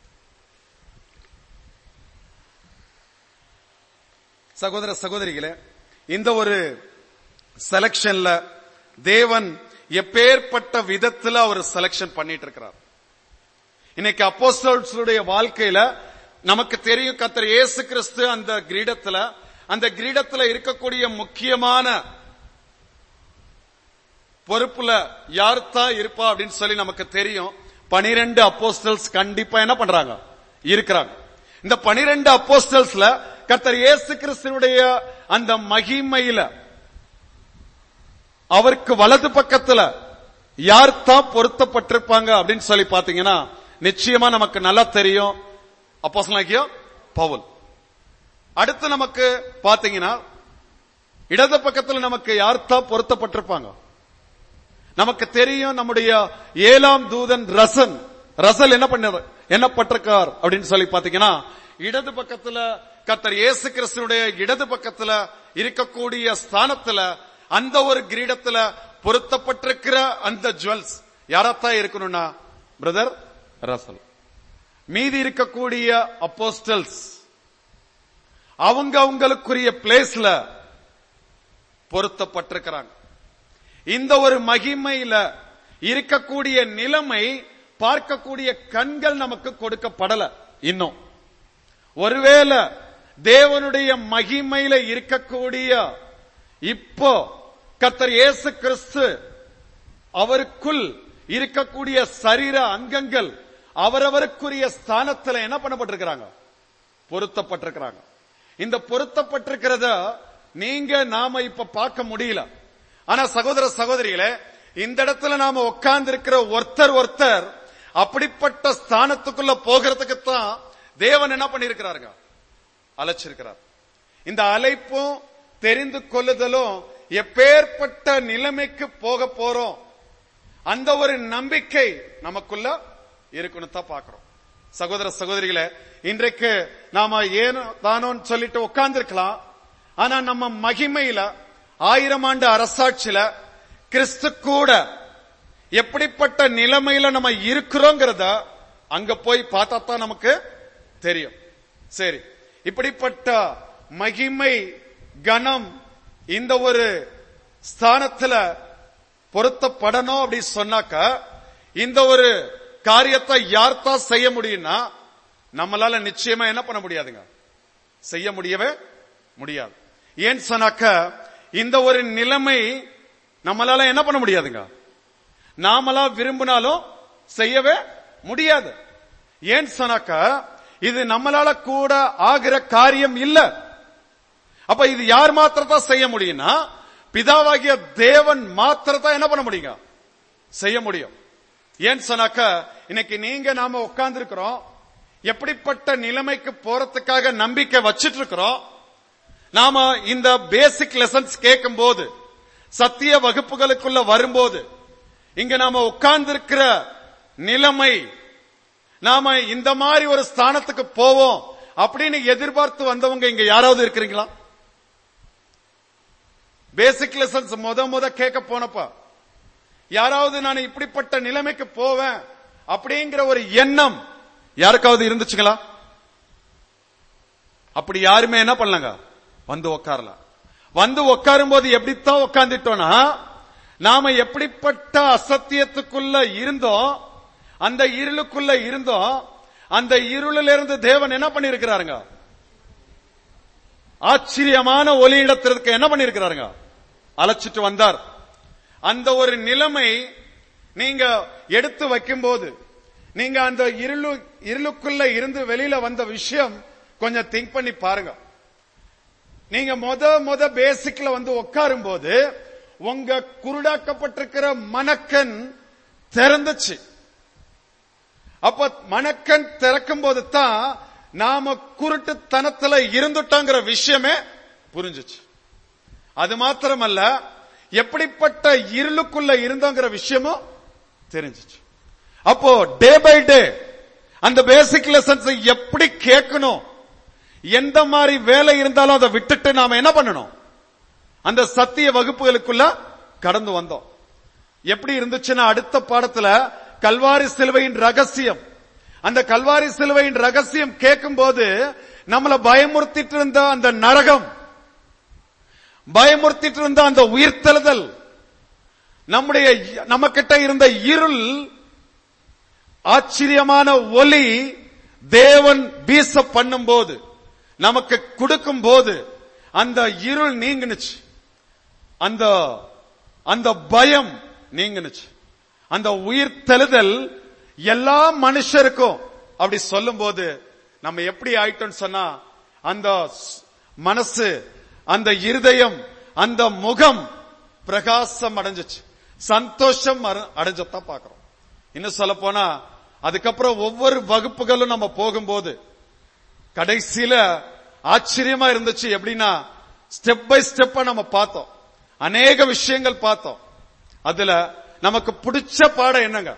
சகோதர சகோதரிகளே இந்த ஒரு செலக்ஷன்ல தேவன் எப்பேற்பட்ட விதத்துல அவர் செலக்ஷன் பண்ணிட்டு இருக்கிறார் இன்னைக்கு அப்போஸ்டல்ஸுடைய வாழ்க்கையில நமக்கு தெரியும் கத்தர் இயேசு கிறிஸ்து அந்த கிரீடத்துல அந்த கிரீடத்துல இருக்கக்கூடிய முக்கியமான பொறுப்புல யார் தான் இருப்பா அப்படின்னு சொல்லி நமக்கு தெரியும் பனிரெண்டு அப்போஸ்டல்ஸ் கண்டிப்பா என்ன பண்றாங்க இருக்கிறாங்க இந்த பனிரெண்டு அப்போஸ்டல்ஸ்ல கர்த்தர் இயேசு கிறிஸ்துனுடைய அந்த மகிமையில அவருக்கு வலது பக்கத்துல யார் தான் பொருத்தப்பட்டிருப்பாங்க அப்படின்னு சொல்லி பாத்தீங்கன்னா நிச்சயமா நமக்கு நல்லா தெரியும் அப்போஸ்தலனாகிய பவுல் அடுத்து நமக்கு பாத்தீங்கன்னா இடது பக்கத்துல நமக்கு யார் தான் பொருத்தப்பட்டிருப்பாங்க நமக்கு தெரியும் நம்முடைய ஏழாம் தூதன் ரசன் ரசல் என்ன பண்ண என்ன பட்டிருக்கார் அப்படின்னு சொல்லி பாத்தீங்கன்னா இடது பக்கத்துல கர்த்தர் இயேசு கிறிஸ்துடைய இடது பக்கத்துல இருக்கக்கூடிய ஸ்தானத்துல அந்த ஒரு கிரீடத்துல பொருத்தப்பட்டிருக்கிற அந்த ஜுவல்ஸ் யாராத்தான் இருக்கணும்னா பிரதர் ரசல் மீதி இருக்கக்கூடிய அப்போஸ்டல்ஸ் அவங்க அவங்களுக்குரிய பிளேஸ்ல பொருத்தப்பட்டிருக்கிறாங்க இந்த ஒரு மகிமையில இருக்கக்கூடிய நிலைமை பார்க்கக்கூடிய கண்கள் நமக்கு கொடுக்கப்படல இன்னும் ஒருவேளை தேவனுடைய மகிமையில இருக்கக்கூடிய இப்போ கர்த்தர் இயேசு கிறிஸ்து அவருக்குள் இருக்கக்கூடிய சரீர அங்கங்கள் அவரவருக்குரிய ஸ்தானத்துல என்ன பண்ணப்பட்டிருக்கிறாங்க பொருத்தப்பட்டிருக்கிறாங்க இந்த பொருத்தப்பட்டிருக்கிறத நீங்க நாம இப்ப பார்க்க முடியல ஆனா சகோதர சகோதரிகளே இந்த இடத்துல நாம உட்கார்ந்து இருக்கிற ஒருத்தர் ஒருத்தர் அப்படிப்பட்ட ஸ்தானத்துக்குள்ள போகிறதுக்கு தான் தேவன் என்ன பண்ணிருக்கிறாருங்க அழைச்சிருக்கிறார் இந்த அழைப்பும் தெரிந்து கொள்ளுதலும் எப்பேற்பட்ட நிலைமைக்கு போக போறோம் அந்த ஒரு நம்பிக்கை நமக்குள்ள இருக்கணும் தான் பாக்குறோம் சகோதர சகோதரிகளே இன்றைக்கு நாம ஏனோ தானோன்னு சொல்லிட்டு உட்கார்ந்துருக்கலாம் ஆனா நம்ம மகிமையில ஆயிரம் ஆண்டு அரசாட்சியில கிறிஸ்து கூட எப்படிப்பட்ட நிலைமையில நம்ம இருக்கிறோங்கிறத அங்க போய் பார்த்தா தான் நமக்கு தெரியும் சரி இப்படிப்பட்ட மகிமை கனம் இந்த ஒரு ஸ்தானத்துல பொருத்தப்படணும் அப்படி சொன்னாக்க இந்த ஒரு காரியத்தை யார் தான் செய்ய முடியும்னா நம்மளால நிச்சயமா என்ன பண்ண முடியாதுங்க செய்ய முடியவே முடியாது ஏன் சொன்னாக்க இந்த ஒரு நிலைமை நம்மளால என்ன பண்ண முடியாதுங்க நாமளா விரும்பினாலும் செய்யவே முடியாது ஏன் சொன்னாக்கா இது நம்மளால கூட ஆகிற காரியம் இல்ல அப்ப இது யார் மாத்திரத்தான் செய்ய முடியும்னா பிதாவாகிய தேவன் மாத்திரத்தான் என்ன பண்ண முடியுங்க செய்ய முடியும் ஏன் சொன்னாக்கா இன்னைக்கு நீங்க நாம உட்கார்ந்து இருக்கிறோம் எப்படிப்பட்ட நிலைமைக்கு போறதுக்காக நம்பிக்கை வச்சிட்டு இருக்கிறோம் நாம இந்த பேசிக் லெசன்ஸ் கேட்கும் போது சத்திய வகுப்புகளுக்குள்ள வரும்போது இங்க நாம உட்கார்ந்து இருக்கிற நிலைமை நாம இந்த மாதிரி ஒரு ஸ்தானத்துக்கு போவோம் அப்படின்னு எதிர்பார்த்து வந்தவங்க இங்க யாராவது இருக்கிறீங்களா பேசிக் லெசன்ஸ் முத முத கேட்க போனப்ப யாராவது நான் இப்படிப்பட்ட நிலைமைக்கு போவேன் அப்படிங்கிற ஒரு எண்ணம் யாருக்காவது இருந்துச்சுங்களா அப்படி யாருமே என்ன பண்ணலங்க வந்து உட்காரல வந்து உட்காரும் போது எப்படித்தான் உட்கார்ந்துட்டோம்னா நாம எப்படிப்பட்ட அசத்தியத்துக்குள்ள இருந்தோம் அந்த இருளுக்குள்ள இருந்தோம் அந்த இருளில் இருந்து தேவன் என்ன பண்ணிருக்கிறாருங்க ஆச்சரியமான ஒளியிடத்திற்கு என்ன பண்ணிருக்கிறாருங்க அழைச்சிட்டு வந்தார் அந்த ஒரு நிலைமை நீங்க எடுத்து வைக்கும்போது நீங்க அந்த இருளு இருளுக்குள்ள இருந்து வெளியில வந்த விஷயம் கொஞ்சம் திங்க் பண்ணி பாருங்க நீங்க மொத மொத பேசிக்ல வந்து உட்காரும் போது உங்க குருடாக்கப்பட்டிருக்கிற மனக்கண் திறந்துச்சு அப்ப மனக்கண் திறக்கும் போது தான் நாம குருட்டுத்தனத்துல இருந்துட்டோங்கிற விஷயமே புரிஞ்சுச்சு அது மாத்திரமல்ல எப்படிப்பட்ட இருளுக்குள்ள இருந்தோங்கிற விஷயமும் தெரிஞ்சிச்சு அப்போ டே பை டே அந்த பேசிக் லெசன்ஸ் எப்படி கேட்கணும் எந்த மாதிரி வேலை இருந்தாலும் அதை விட்டுட்டு நாம என்ன பண்ணணும் அந்த சத்திய வகுப்புகளுக்குள்ள கடந்து வந்தோம் எப்படி இருந்துச்சுன்னா அடுத்த பாடத்துல கல்வாரி சிலுவையின் ரகசியம் அந்த கல்வாரி சிலுவையின் ரகசியம் கேட்கும் போது நம்மள பயமுறுத்திட்டு இருந்த அந்த நரகம் பயமுறுத்திட்டு இருந்த அந்த உயிர்த்தெழுதல் நம்முடைய நம்ம கிட்ட இருந்த இருள் ஆச்சரியமான ஒளி தேவன் வீச பண்ணும்போது நமக்கு கொடுக்கும் போது அந்த இருள் நீங்கினுச்சு அந்த அந்த பயம் நீங்கினுச்சு அந்த உயிர் தெழுதல் எல்லா மனுஷருக்கும் அப்படி சொல்லும்போது நம்ம எப்படி ஆயிட்டோம்னு சொன்னா அந்த ஸ்- மனசு அந்த இருதயம் அந்த முகம் பிரகாசம் அடைஞ்சிச்சு சந்தோஷம் அட- அடைஞ்சதான் பாக்குறோம் இன்னும் சொல்ல போனா அதுக்கப்புறம் ஒவ்வொரு வகுப்புகளும் நம்ம போகும்போது கடைசியில ஆச்சரியமா இருந்துச்சு எப்படின்னா ஸ்டெப் பை ஸ்டெப்பா நம்ம பார்த்தோம் அநேக விஷயங்கள் பார்த்தோம் அதுல நமக்கு பிடிச்ச பாடம் என்னங்க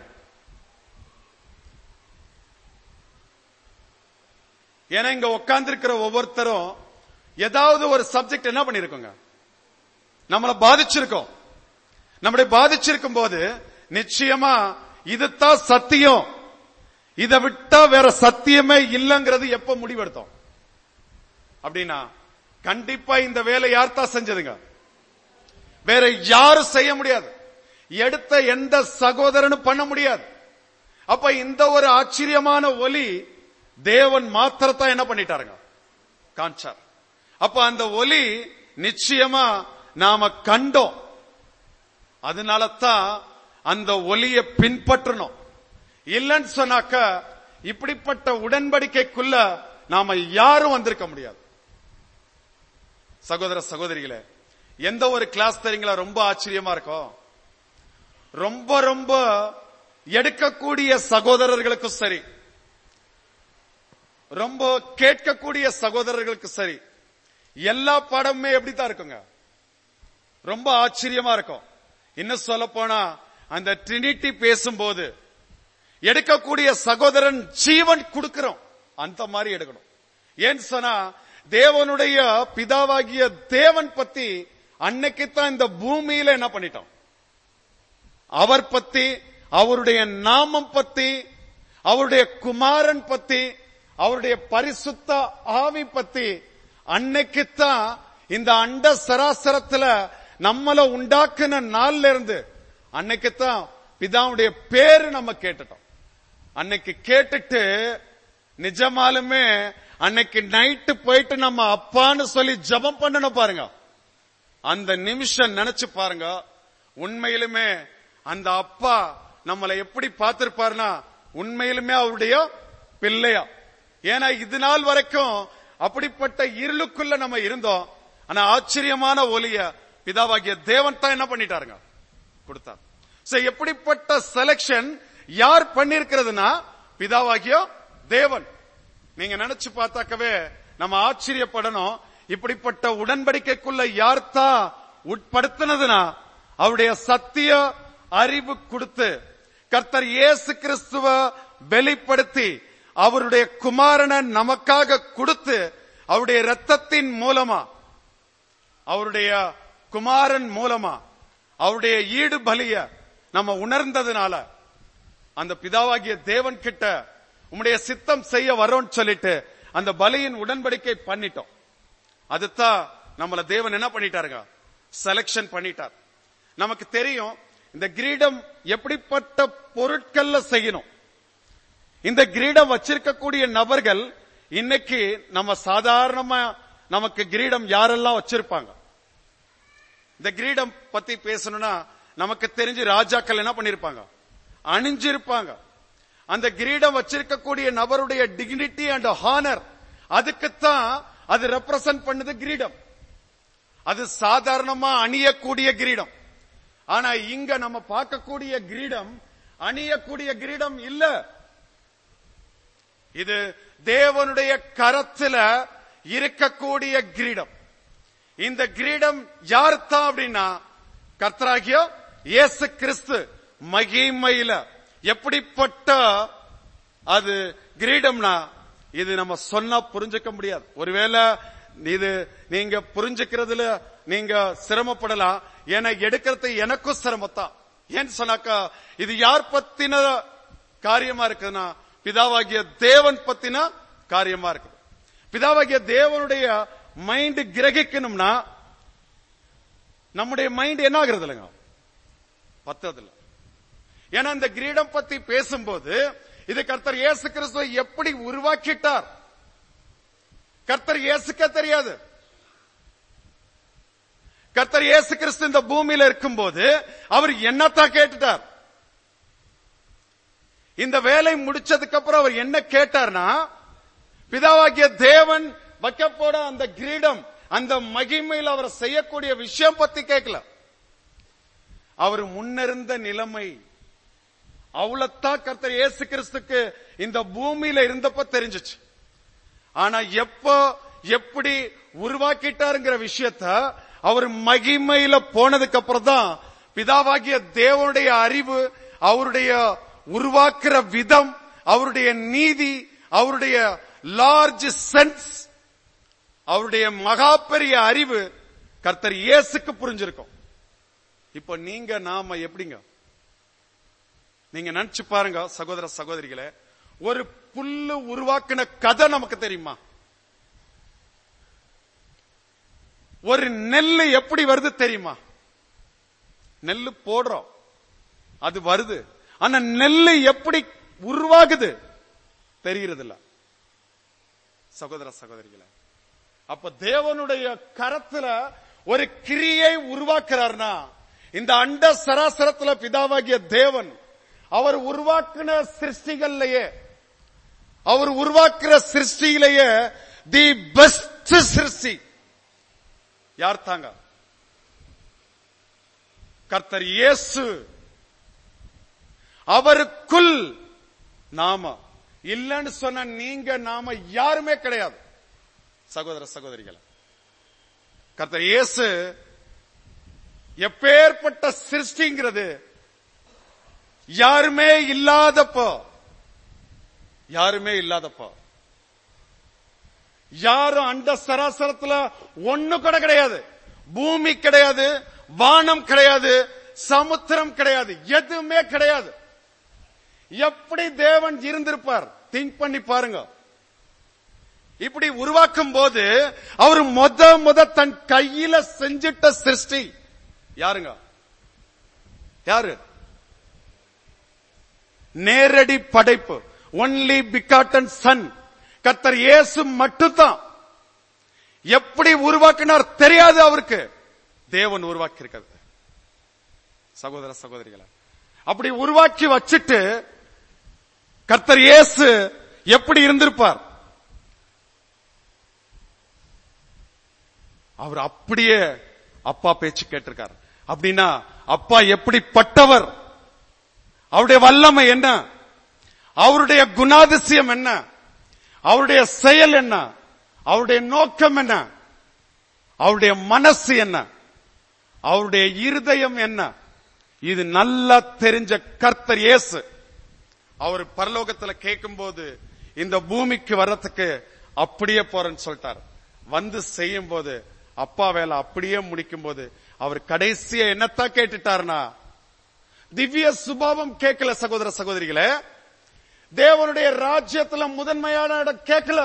ஏன்னா இங்க உட்கார்ந்திருக்கிற ஒவ்வொருத்தரும் ஏதாவது ஒரு சப்ஜெக்ட் என்ன பண்ணிருக்கோங்க நம்மளை பாதிச்சிருக்கோம் நம்மளை பாதிச்சிருக்கும் போது நிச்சயமா இதுதான் சத்தியம் இதை விட்டா வேற சத்தியமே இல்லைங்கிறது எப்ப முடிவெடுத்தோம் அப்படின்னா கண்டிப்பா இந்த வேலை யார் தான் செஞ்சதுங்க வேற யாரும் செய்ய முடியாது எடுத்த எந்த சகோதரனும் பண்ண முடியாது அப்ப இந்த ஒரு ஆச்சரியமான ஒலி தேவன் மாத்திரத்தான் என்ன பண்ணிட்டாருங்க காமிச்சார் அப்ப அந்த ஒலி நிச்சயமா நாம கண்டோம் அதனால தான் அந்த ஒலியை பின்பற்றணும் இல்லைன்னு சொன்னாக்க இப்படிப்பட்ட உடன்படிக்கைக்குள்ள நாம யாரும் வந்திருக்க முடியாது சகோதர சகோதரிகளே எந்த ஒரு கிளாஸ் தெரியுங்களா ரொம்ப ஆச்சரியமா இருக்கும் ரொம்ப ரொம்ப எடுக்கக்கூடிய சகோதரர்களுக்கும் சரி ரொம்ப கேட்கக்கூடிய சகோதரர்களுக்கு சரி எல்லா பாடமுமே எப்படித்தான் இருக்குங்க ரொம்ப ஆச்சரியமா இருக்கும் இன்னும் சொல்ல போனா அந்த ட்ரினிட்டி பேசும்போது எடுக்கக்கூடிய சகோதரன் ஜீவன் கொடுக்கிறோம் அந்த மாதிரி எடுக்கணும் ஏன்னு சொன்னா தேவனுடைய பிதாவாகிய தேவன் பத்தி அன்னைக்குத்தான் இந்த பூமியில என்ன பண்ணிட்டோம் அவர் பத்தி அவருடைய நாமம் பத்தி அவருடைய குமாரன் பத்தி அவருடைய பரிசுத்த ஆவி பத்தி அன்னைக்குத்தான் இந்த அண்ட சராசரத்துல நம்மள உண்டாக்குன நாள்ல இருந்து அன்னைக்குத்தான் பிதாவுடைய பேரு நம்ம கேட்டுட்டோம் அன்னைக்கு கேட்டுட்டு நிஜமாலுமே அன்னைக்கு நைட்டு போயிட்டு நம்ம அப்பான்னு சொல்லி ஜெபம் பண்ணணும் பாருங்க அந்த நிமிஷம் நினைச்சு பாருங்க உண்மையிலுமே அந்த அப்பா நம்மளை எப்படி பார்த்திருப்பாருன்னா உண்மையிலுமே அவருடைய பிள்ளையா ஏன்னா இது நாள் வரைக்கும் அப்படிப்பட்ட இருளுக்குள்ள நம்ம இருந்தோம் ஆனா ஆச்சரியமான ஒலிய பிதாவாகிய தேவன் தான் என்ன பண்ணிட்டாருங்க கொடுத்தார் சோ எப்படிப்பட்ட செலக்ஷன் யார் பண்ணிருக்கிறதுனா பிதாவாகிய தேவன் நீங்க நினைச்சு பார்த்தாக்கவே நம்ம ஆச்சரியப்படணும் இப்படிப்பட்ட உடன்படிக்கைக்குள்ள யார் தான் உட்படுத்தினதுனா அவருடைய சத்திய அறிவு கொடுத்து கர்த்தர் இயேசு கிறிஸ்துவ வெளிப்படுத்தி அவருடைய குமாரனை நமக்காக கொடுத்து அவருடைய இரத்தத்தின் மூலமா அவருடைய குமாரன் மூலமா அவருடைய ஈடு பலிய நம்ம உணர்ந்ததுனால அந்த பிதாவாகிய தேவன் கிட்ட உம்முடைய சித்தம் செய்ய வரோன்னு சொல்லிட்டு அந்த பலியின் உடன்படிக்கை பண்ணிட்டோம் அதுதான் நம்மள தேவன் என்ன பண்ணிட்டாருங்க செலக்ஷன் பண்ணிட்டார் நமக்கு தெரியும் இந்த கிரீடம் எப்படிப்பட்ட பொருட்கள்ல செய்யணும் இந்த கிரீடம் வச்சிருக்கக்கூடிய நபர்கள் இன்னைக்கு நம்ம சாதாரணமா நமக்கு கிரீடம் யாரெல்லாம் வச்சிருப்பாங்க இந்த கிரீடம் பத்தி பேசணும்னா நமக்கு தெரிஞ்சு ராஜாக்கள் என்ன பண்ணிருப்பாங்க அணிஞ்சிருப்பாங்க அந்த கிரீடம் வச்சிருக்கக்கூடிய நபருடைய டிக்னிட்டி அண்ட் ஹானர் அதுக்குத்தான் அது ரெப்ரசன்ட் பண்ணுது கிரீடம் அது சாதாரணமா அணியக்கூடிய கிரீடம் ஆனா இங்க நம்ம பார்க்கக்கூடிய கிரீடம் அணியக்கூடிய கிரீடம் இல்ல இது தேவனுடைய கரத்துல இருக்கக்கூடிய கிரீடம் இந்த கிரீடம் யார் தான் அப்படின்னா கர்த்தராகிய இயேசு கிறிஸ்து மகிமையில எப்படிப்பட்ட அது கிரீடம்னா இது நம்ம சொன்னா புரிஞ்சுக்க முடியாது ஒருவேளை இது நீங்க புரிஞ்சுக்கிறதுல நீங்க சிரமப்படலாம் ஏன்னா எடுக்கிறது எனக்கும் சிரமத்தான் ஏன்னு சொன்னாக்கா இது யார் பத்தின காரியமா இருக்குதுன்னா பிதாவாகிய தேவன் பத்தின காரியமா இருக்குது பிதாவாகிய தேவனுடைய மைண்ட் கிரகிக்கணும்னா நம்முடைய மைண்ட் என்ன ஆகுறது இல்லைங்க பத்ததுல ஏன்னா இந்த கிரீடம் பத்தி பேசும்போது இது கர்த்தர் இயேசு கிறிஸ்துவை எப்படி உருவாக்கிட்டார் கர்த்தர் இயேசுக்க தெரியாது கர்த்தர் இயேசு கிறிஸ்து இந்த பூமியில இருக்கும்போது அவர் என்னத்தான் கேட்டுட்டார் இந்த வேலை முடிச்சதுக்கு அப்புறம் அவர் என்ன கேட்டார்னா பிதாவாகிய தேவன் வைக்க போட அந்த கிரீடம் அந்த மகிமையில் அவர் செய்யக்கூடிய விஷயம் பத்தி கேட்கல அவர் முன்னிருந்த நிலைமை அவ்வளவுதான் கர்த்தர் இயேசு கிறிஸ்துக்கு இந்த பூமியில இருந்தப்ப தெரிஞ்சிச்சு ஆனா எப்போ எப்படி உருவாக்கிட்டாருங்கிற விஷயத்த அவர் மகிமையில போனதுக்கு அப்புறம் தான் பிதாவாகிய தேவனுடைய அறிவு அவருடைய உருவாக்குற விதம் அவருடைய நீதி அவருடைய லார்ஜ் சென்ஸ் அவருடைய மகா பெரிய அறிவு கர்த்தர் இயேசுக்கு புரிஞ்சிருக்கும் இப்ப நீங்க நாம எப்படிங்க நீங்க நினைச்சு பாருங்க சகோதர சகோதரிகளே ஒரு புல்லு உருவாக்கின கதை நமக்கு தெரியுமா ஒரு நெல்லு எப்படி வருது தெரியுமா நெல்லு போடுறோம் அது வருது ஆனா நெல்லு எப்படி உருவாகுது தெரிகிறது இல்ல சகோதர சகோதரிகளே அப்ப தேவனுடைய கரத்துல ஒரு கிரியை உருவாக்குறார்னா இந்த அண்ட சராசரத்துல பிதாவாகிய தேவன் அவர் உருவாக்குன சிருஷ்டிகள்லயே அவர் உருவாக்குற சிருஷ்டியிலேயே தி பெஸ்ட் சிருஷ்டி யார் தாங்க கர்த்தர் இயேசு அவருக்குள் நாம இல்லைன்னு சொன்ன நீங்க நாம யாருமே கிடையாது சகோதர சகோதரிகள் கர்த்தர் இயேசு எப்பேற்பட்ட சிருஷ்டிங்கிறது யாருமே இல்லாதப்போ யாருமே இல்லாதப்போ யாரும் அண்ட சராசரத்துல ஒண்ணு கூட கிடையாது பூமி கிடையாது வானம் கிடையாது சமுத்திரம் கிடையாது எதுவுமே கிடையாது எப்படி தேவன் இருந்திருப்பார் திங்க் பண்ணி பாருங்க இப்படி உருவாக்கும் போது அவர் முத முத தன் கையில செஞ்சிட்ட சிருஷ்டி யாருங்க யாரு நேரடி படைப்பு ஒன்லி பிகாட்டன் சன் கர்த்தர் இயேசு மட்டும்தான் எப்படி உருவாக்கினார் தெரியாது அவருக்கு தேவன் உருவாக்கி இருக்கிறது சகோதர சகோதரிகளை அப்படி உருவாக்கி வச்சிட்டு கர்த்தர் இயேசு எப்படி இருந்திருப்பார் அவர் அப்படியே அப்பா பேச்சு கேட்டிருக்கார் அப்படின்னா அப்பா எப்படிப்பட்டவர் அவருடைய வல்லமை என்ன அவருடைய குணாதிசயம் என்ன அவருடைய செயல் என்ன அவருடைய நோக்கம் என்ன அவருடைய மனசு என்ன அவருடைய இருதயம் என்ன இது நல்லா தெரிஞ்ச கர்த்தர் இயேசு அவர் பரலோகத்துல கேட்கும்போது இந்த பூமிக்கு வர்றதுக்கு அப்படியே போறேன்னு சொல்லிட்டார் வந்து செய்யும் போது அப்பா வேலை அப்படியே முடிக்கும் போது அவர் கடைசியா என்னத்தான் கேட்டுட்டாருனா திவ்ய சுபாவம் கேட்கல சகோதர சகோதரிகளே தேவனுடைய ராஜ்யத்துல முதன்மையான இடம் கேட்கல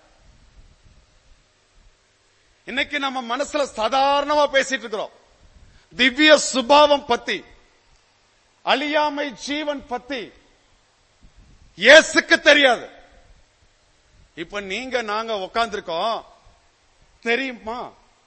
இன்னைக்கு நம்ம மனசுல சாதாரணமா பேசிட்டு இருக்கிறோம் திவ்ய சுபாவம் பத்தி அழியாமை ஜீவன் பத்தி இயேசுக்கு தெரியாது இப்ப நீங்க நாங்க உட்கார்ந்திருக்கோம் தெரியுமா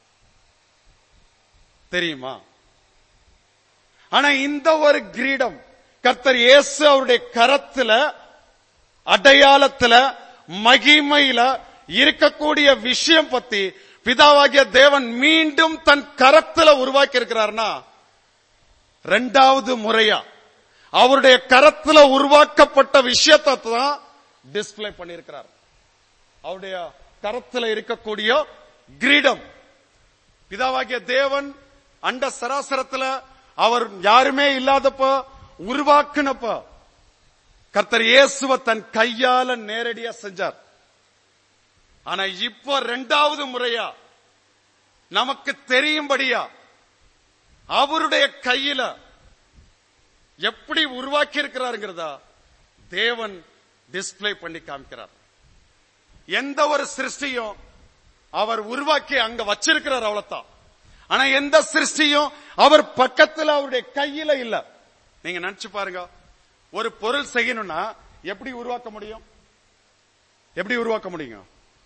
தெரியுமா ஆனா இந்த ஒரு கிரீடம் கர்த்தர் இயேசு அவருடைய கரத்துல அடையாளத்துல மகிமையில இருக்கக்கூடிய விஷயம் பத்தி பிதாவாகிய தேவன் மீண்டும் தன் கரத்துல உருவாக்கி இருக்கிறார்னா ரெண்டாவது முறையா அவருடைய கரத்துல உருவாக்கப்பட்ட விஷயத்தை தான் டிஸ்பிளே பண்ணியிருக்கிறார் அவருடைய கரத்துல இருக்கக்கூடிய கிரீடம் பிதாவாகிய தேவன் அண்ட சராசரத்துல அவர் யாருமே இல்லாதப்ப உருவாக்குனப்ப கர்த்தர் இயேசுவ தன் கையால நேரடியா செஞ்சார் ஆனா இப்போ ரெண்டாவது முறையா நமக்கு தெரியும்படியா அவருடைய கையில எப்படி உருவாக்கி இருக்கிறாருங்கிறதா தேவன் டிஸ்பிளே பண்ணி காமிக்கிறார் எந்த ஒரு சிருஷ்டியும் அவர் உருவாக்கி அங்க வச்சிருக்கிறார் அவ்வளவுதான் ஆனா எந்த சிருஷ்டியும் அவர் பக்கத்துல அவருடைய கையில இல்ல நீங்க நினைச்சு பாருங்க ஒரு பொருள் செய்யணும்னா எப்படி உருவாக்க முடியும் எப்படி உருவாக்க முடியுங்க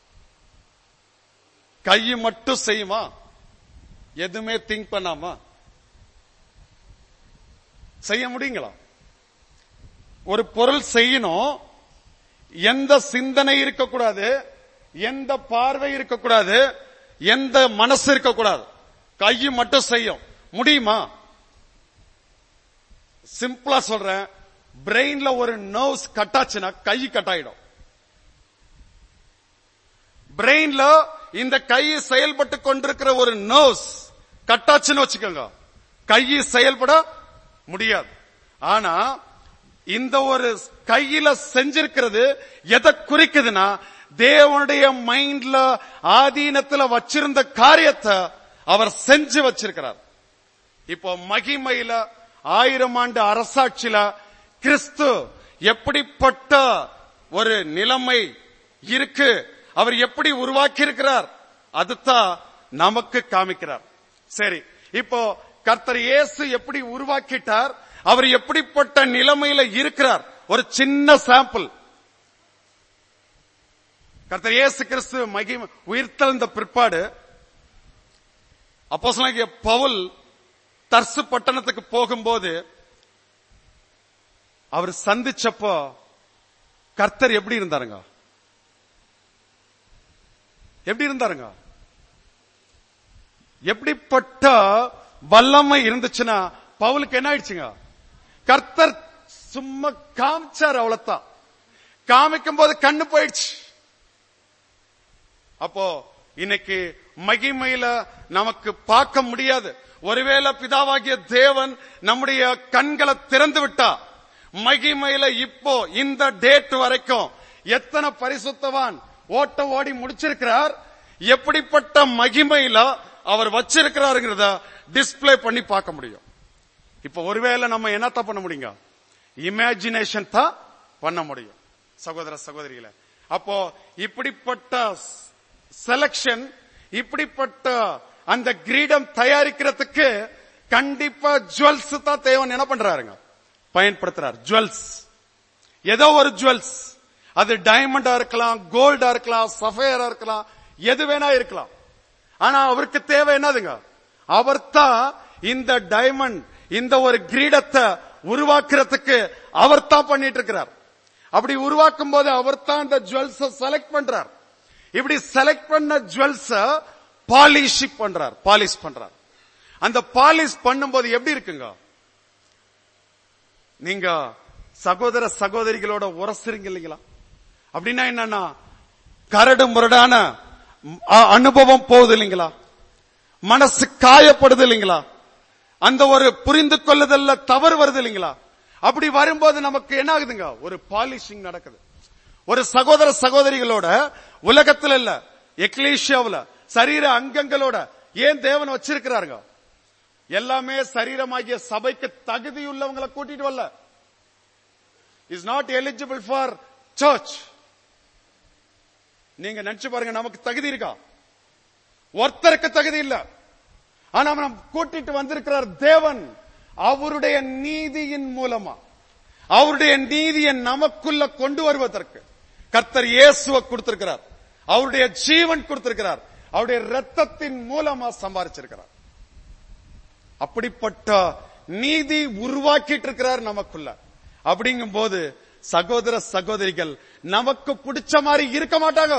கை மட்டும் செய்யுமா எதுவுமே திங்க் பண்ணாமா செய்ய முடியுங்களா ஒரு பொருள் செய்யணும் எந்த சிந்தனை இருக்கக்கூடாது எந்த பார்வை இருக்கக்கூடாது எந்த மனசு இருக்கக்கூடாது கை மட்டும் செய்யும் முடியுமா சிம்பிளா சொல்றேன் பிரெயின்ல ஒரு நர்வ்ஸ் கட்டாச்சுன்னா கை கட்டாயிடும் பிரெயின்ல இந்த கை செயல்பட்டு கொண்டிருக்கிற ஒரு நர்வ்ஸ் கட்டாச்சுன்னு வச்சுக்கோங்க கை செயல்பட முடியாது ஆனா இந்த ஒரு கையில செஞ்சிருக்கிறது எதை குறிக்குதுன்னா தேவனுடைய மைண்ட்ல ஆதீனத்துல வச்சிருந்த காரியத்தை அவர் செஞ்சு வச்சிருக்கிறார் இப்போ மகிமையில ஆயிரம் ஆண்டு அரசாட்சியில கிறிஸ்து எப்படிப்பட்ட ஒரு நிலைமை இருக்கு அவர் எப்படி உருவாக்கி இருக்கிறார் அதுதான் நமக்கு காமிக்கிறார் சரி இப்போ கர்த்தர் இயேசு எப்படி உருவாக்கிட்டார் அவர் எப்படிப்பட்ட நிலைமையில இருக்கிறார் ஒரு சின்ன சாம்பிள் கர்த்தர் இயேசு கிறிஸ்து மகிமை உயிர்த்தெழுந்த பிற்பாடு அப்போ பவுல் தர்சு பட்டணத்துக்கு போகும்போது அவர் சந்திச்சப்போ கர்த்தர் எப்படி இருந்தாருங்க எப்படி இருந்தாருங்க எப்படிப்பட்ட வல்லமை இருந்துச்சுன்னா பவுலுக்கு என்ன ஆயிடுச்சுங்க கர்த்தர் சும்மா காமிச்சார் அவ்வளவுதான் காமிக்கும் போது கண்ணு போயிடுச்சு அப்போ இன்னைக்கு மகிமையில நமக்கு பார்க்க முடியாது ஒருவேளை பிதாவாகிய தேவன் நம்முடைய கண்களை திறந்து விட்டா மகிமையில இப்போ இந்த டேட் வரைக்கும் எத்தனை பரிசுத்தவான் ஓட்ட ஓடி முடிச்சிருக்கிறார் எப்படிப்பட்ட மகிமையில அவர் வச்சிருக்கிறாருங்கிறத டிஸ்பிளே பண்ணி பார்க்க முடியும் இப்ப ஒருவேளை நம்ம என்னத்தான் பண்ண முடியுங்க இமேஜினேஷன் தான் பண்ண முடியும் சகோதர சகோதரிகளை அப்போ இப்படிப்பட்ட செலக்ஷன் இப்படிப்பட்ட அந்த கிரீடம் தயாரிக்கிறதுக்கு கண்டிப்பா ஜுவல்ஸ் தான் தேவன் என்ன பண்றாருங்க பயன்படுத்துறார் ஜுவல்ஸ் ஏதோ ஒரு ஜுவல்ஸ் அது டைமண்டா இருக்கலாம் கோல்டா இருக்கலாம் சஃபயரா இருக்கலாம் எது வேணா இருக்கலாம் ஆனா அவருக்கு தேவை என்னதுங்க அவர்தான் இந்த டைமண்ட் இந்த ஒரு கிரீடத்தை உருவாக்குறதுக்கு அவர்தான் பண்ணிட்டு இருக்கிறார் அப்படி உருவாக்கும் போது அவர்தான் இந்த ஜுவல்ஸ் செலக்ட் பண்றார் இப்படி செலக்ட் பண்ண ஜுவல்ஸ பாலிஷ் பண்றார் பாலிஷ் பண்றார் அந்த பாலிஷ் பண்ணும்போது எப்படி இருக்குங்க நீங்க சகோதர சகோதரிகளோட உரசுறீங்க இல்லைங்களா அப்படின்னா என்னன்னா கரடு முரடான ம், அ- அனுபவம் போகுது இல்லைங்களா மனசு காயப்படுது இல்லைங்களா அந்த ஒரு புரிந்து கொள்ளுதல்ல தவறு வருது இல்லைங்களா அப்படி வரும்போது நமக்கு என்ன ஆகுதுங்க ஒரு பாலிஷிங் நடக்குது ஒரு சகோதர சகோதரிகளோட உலகத்துல இல்ல எக்லீஷியாவுல சரீர அங்கங்களோட ஏன் தேவன் வச்சிருக்கிறாருங்க எல்லாமே சரீரமாகிய சபைக்கு தகுதியுள்ளவங்களை கூட்டிட்டு வரல is not eligible for church நீங்க நினைச்சு பாருங்க நமக்கு தகுதி இருக்கா ஒருத்தருக்கு தகுதி இல்ல ஆனா நம்ம கூட்டிட்டு வந்திருக்கிறார் தேவன் அவருடைய நீதியின் மூலமா அவருடைய நீதியை நமக்குள்ள கொண்டு வருவதற்கு கர்த்தர் இயேசுவை கொடுத்திருக்கிறார் அவருடைய ஜீவன் கொடுத்திருக்கிறார் அவருடைய ரத்தத்தின் மூலமா சம்பாரிச்சிருக்கிறார் அப்படிப்பட்ட நீதி உருவாக்கிட்டு இருக்கிறார் நமக்குள்ள அப்படிங்கும் போது சகோதர சகோதரிகள் நமக்கு பிடிச்ச மாதிரி இருக்க மாட்டாங்க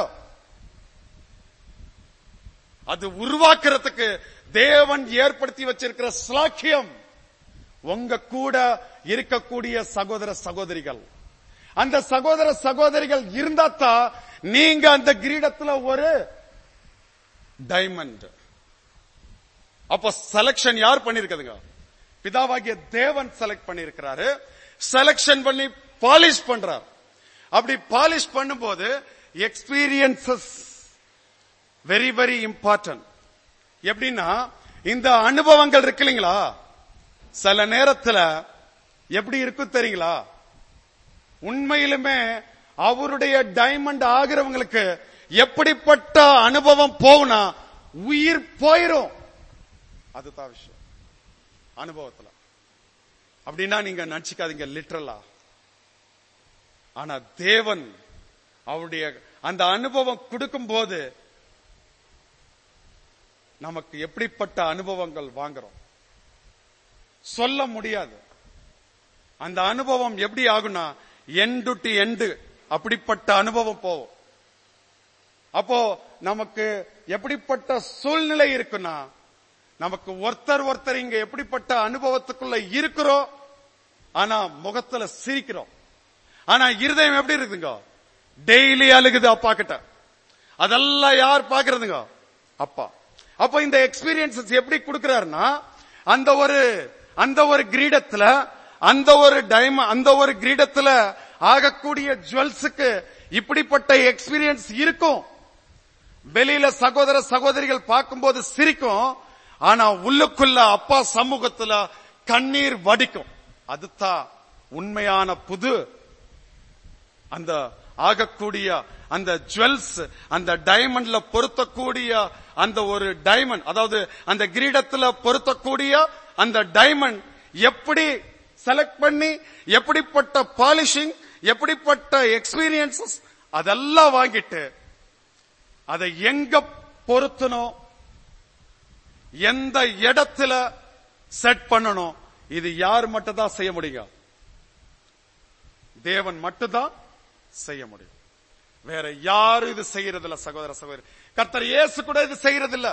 அது உருவாக்குறதுக்கு தேவன் ஏற்படுத்தி வச்சிருக்கிற ஸ்லாக்கியம் உங்க கூட இருக்கக்கூடிய சகோதர சகோதரிகள் அந்த சகோதர சகோதரிகள் இருந்தா தான் நீங்க அந்த கிரீடத்துல ஒரு டைமண்ட் அப்ப செலக்ஷன் யார் பண்ணிருக்குதுங்க பிதாவாகிய தேவன் செலக்ட் பண்ணிருக்கிறாரு செலக்ஷன் பண்ணி பாலிஷ் பண்றார் அப்படி பாலிஷ் பண்ணும்போது எக்ஸ்பீரியன்சஸ் வெரி வெரி இம்பார்ட்டன்ட் எப்படின்னா இந்த அனுபவங்கள் இருக்கு இல்லைங்களா சில நேரத்துல எப்படி இருக்கும் தெரியுங்களா உண்மையிலுமே அவருடைய டைமண்ட் ஆகிறவங்களுக்கு எப்படிப்பட்ட அனுபவம் போகுனா உயிர் போயிரும் அதுதான் விஷயம் அனுபவத்துல அப்படின்னா நீங்க நினைச்சுக்காதீங்க லிட்டரலா ஆனா தேவன் அவருடைய அந்த அனுபவம் கொடுக்கும் போது நமக்கு எப்படிப்பட்ட அனுபவங்கள் வாங்குறோம் சொல்ல முடியாது அந்த அனுபவம் எப்படி ஆகும்னா எண்டு டு எண்டு அப்படிப்பட்ட அனுபவம் போகும் அப்போ நமக்கு எப்படிப்பட்ட சூழ்நிலை இருக்குன்னா நமக்கு ஒருத்தர் ஒருத்தர் இங்க எப்படிப்பட்ட அனுபவத்துக்குள்ள இருக்கிறோம் ஆனா முகத்துல சிரிக்கிறோம் ஆனா இருதயம் எப்படி இருக்குதுங்க டெய்லி அழுகுது அப்பா கிட்ட அதெல்லாம் யார் பாக்குறதுங்க அப்பா அப்ப இந்த எக்ஸ்பீரியன்சஸ் எப்படி கொடுக்கிறாருன்னா அந்த ஒரு அந்த ஒரு கிரீடத்துல அந்த ஒரு டைம அந்த ஒரு கிரீடத்துல ஆகக்கூடிய ஜுவல்ஸுக்கு இப்படிப்பட்ட எக்ஸ்பீரியன்ஸ் இருக்கும் வெளியில சகோதர சகோதரிகள் பார்க்கும்போது சிரிக்கும் ஆனா உள்ளுக்குள்ள அப்பா சமூகத்துல கண்ணீர் வடிக்கும் அதுதான் உண்மையான புது அந்த ஆகக்கூடிய அந்த ஜுவல்ஸ் அந்த டைமண்ட்ல பொருத்தக்கூடிய அந்த ஒரு டைமண்ட் அதாவது அந்த கிரீடத்துல பொருத்தக்கூடிய அந்த டைமண்ட் எப்படி செலக்ட் பண்ணி எப்படிப்பட்ட பாலிஷிங் எப்படிப்பட்ட எக்ஸ்பீரியன்சஸ் அதெல்லாம் வாங்கிட்டு அதை எங்க பொருத்தணும் எந்த இடத்துல செட் பண்ணணும் இது யார் மட்டும் தான் செய்ய முடியும் தேவன் மட்டும்தான் செய்ய முடியும் வேற யாரும் இது செய்யறதில்ல சகோதர சகோதரி கர்த்தர் இயேசு கூட இது செய்யறதில்ல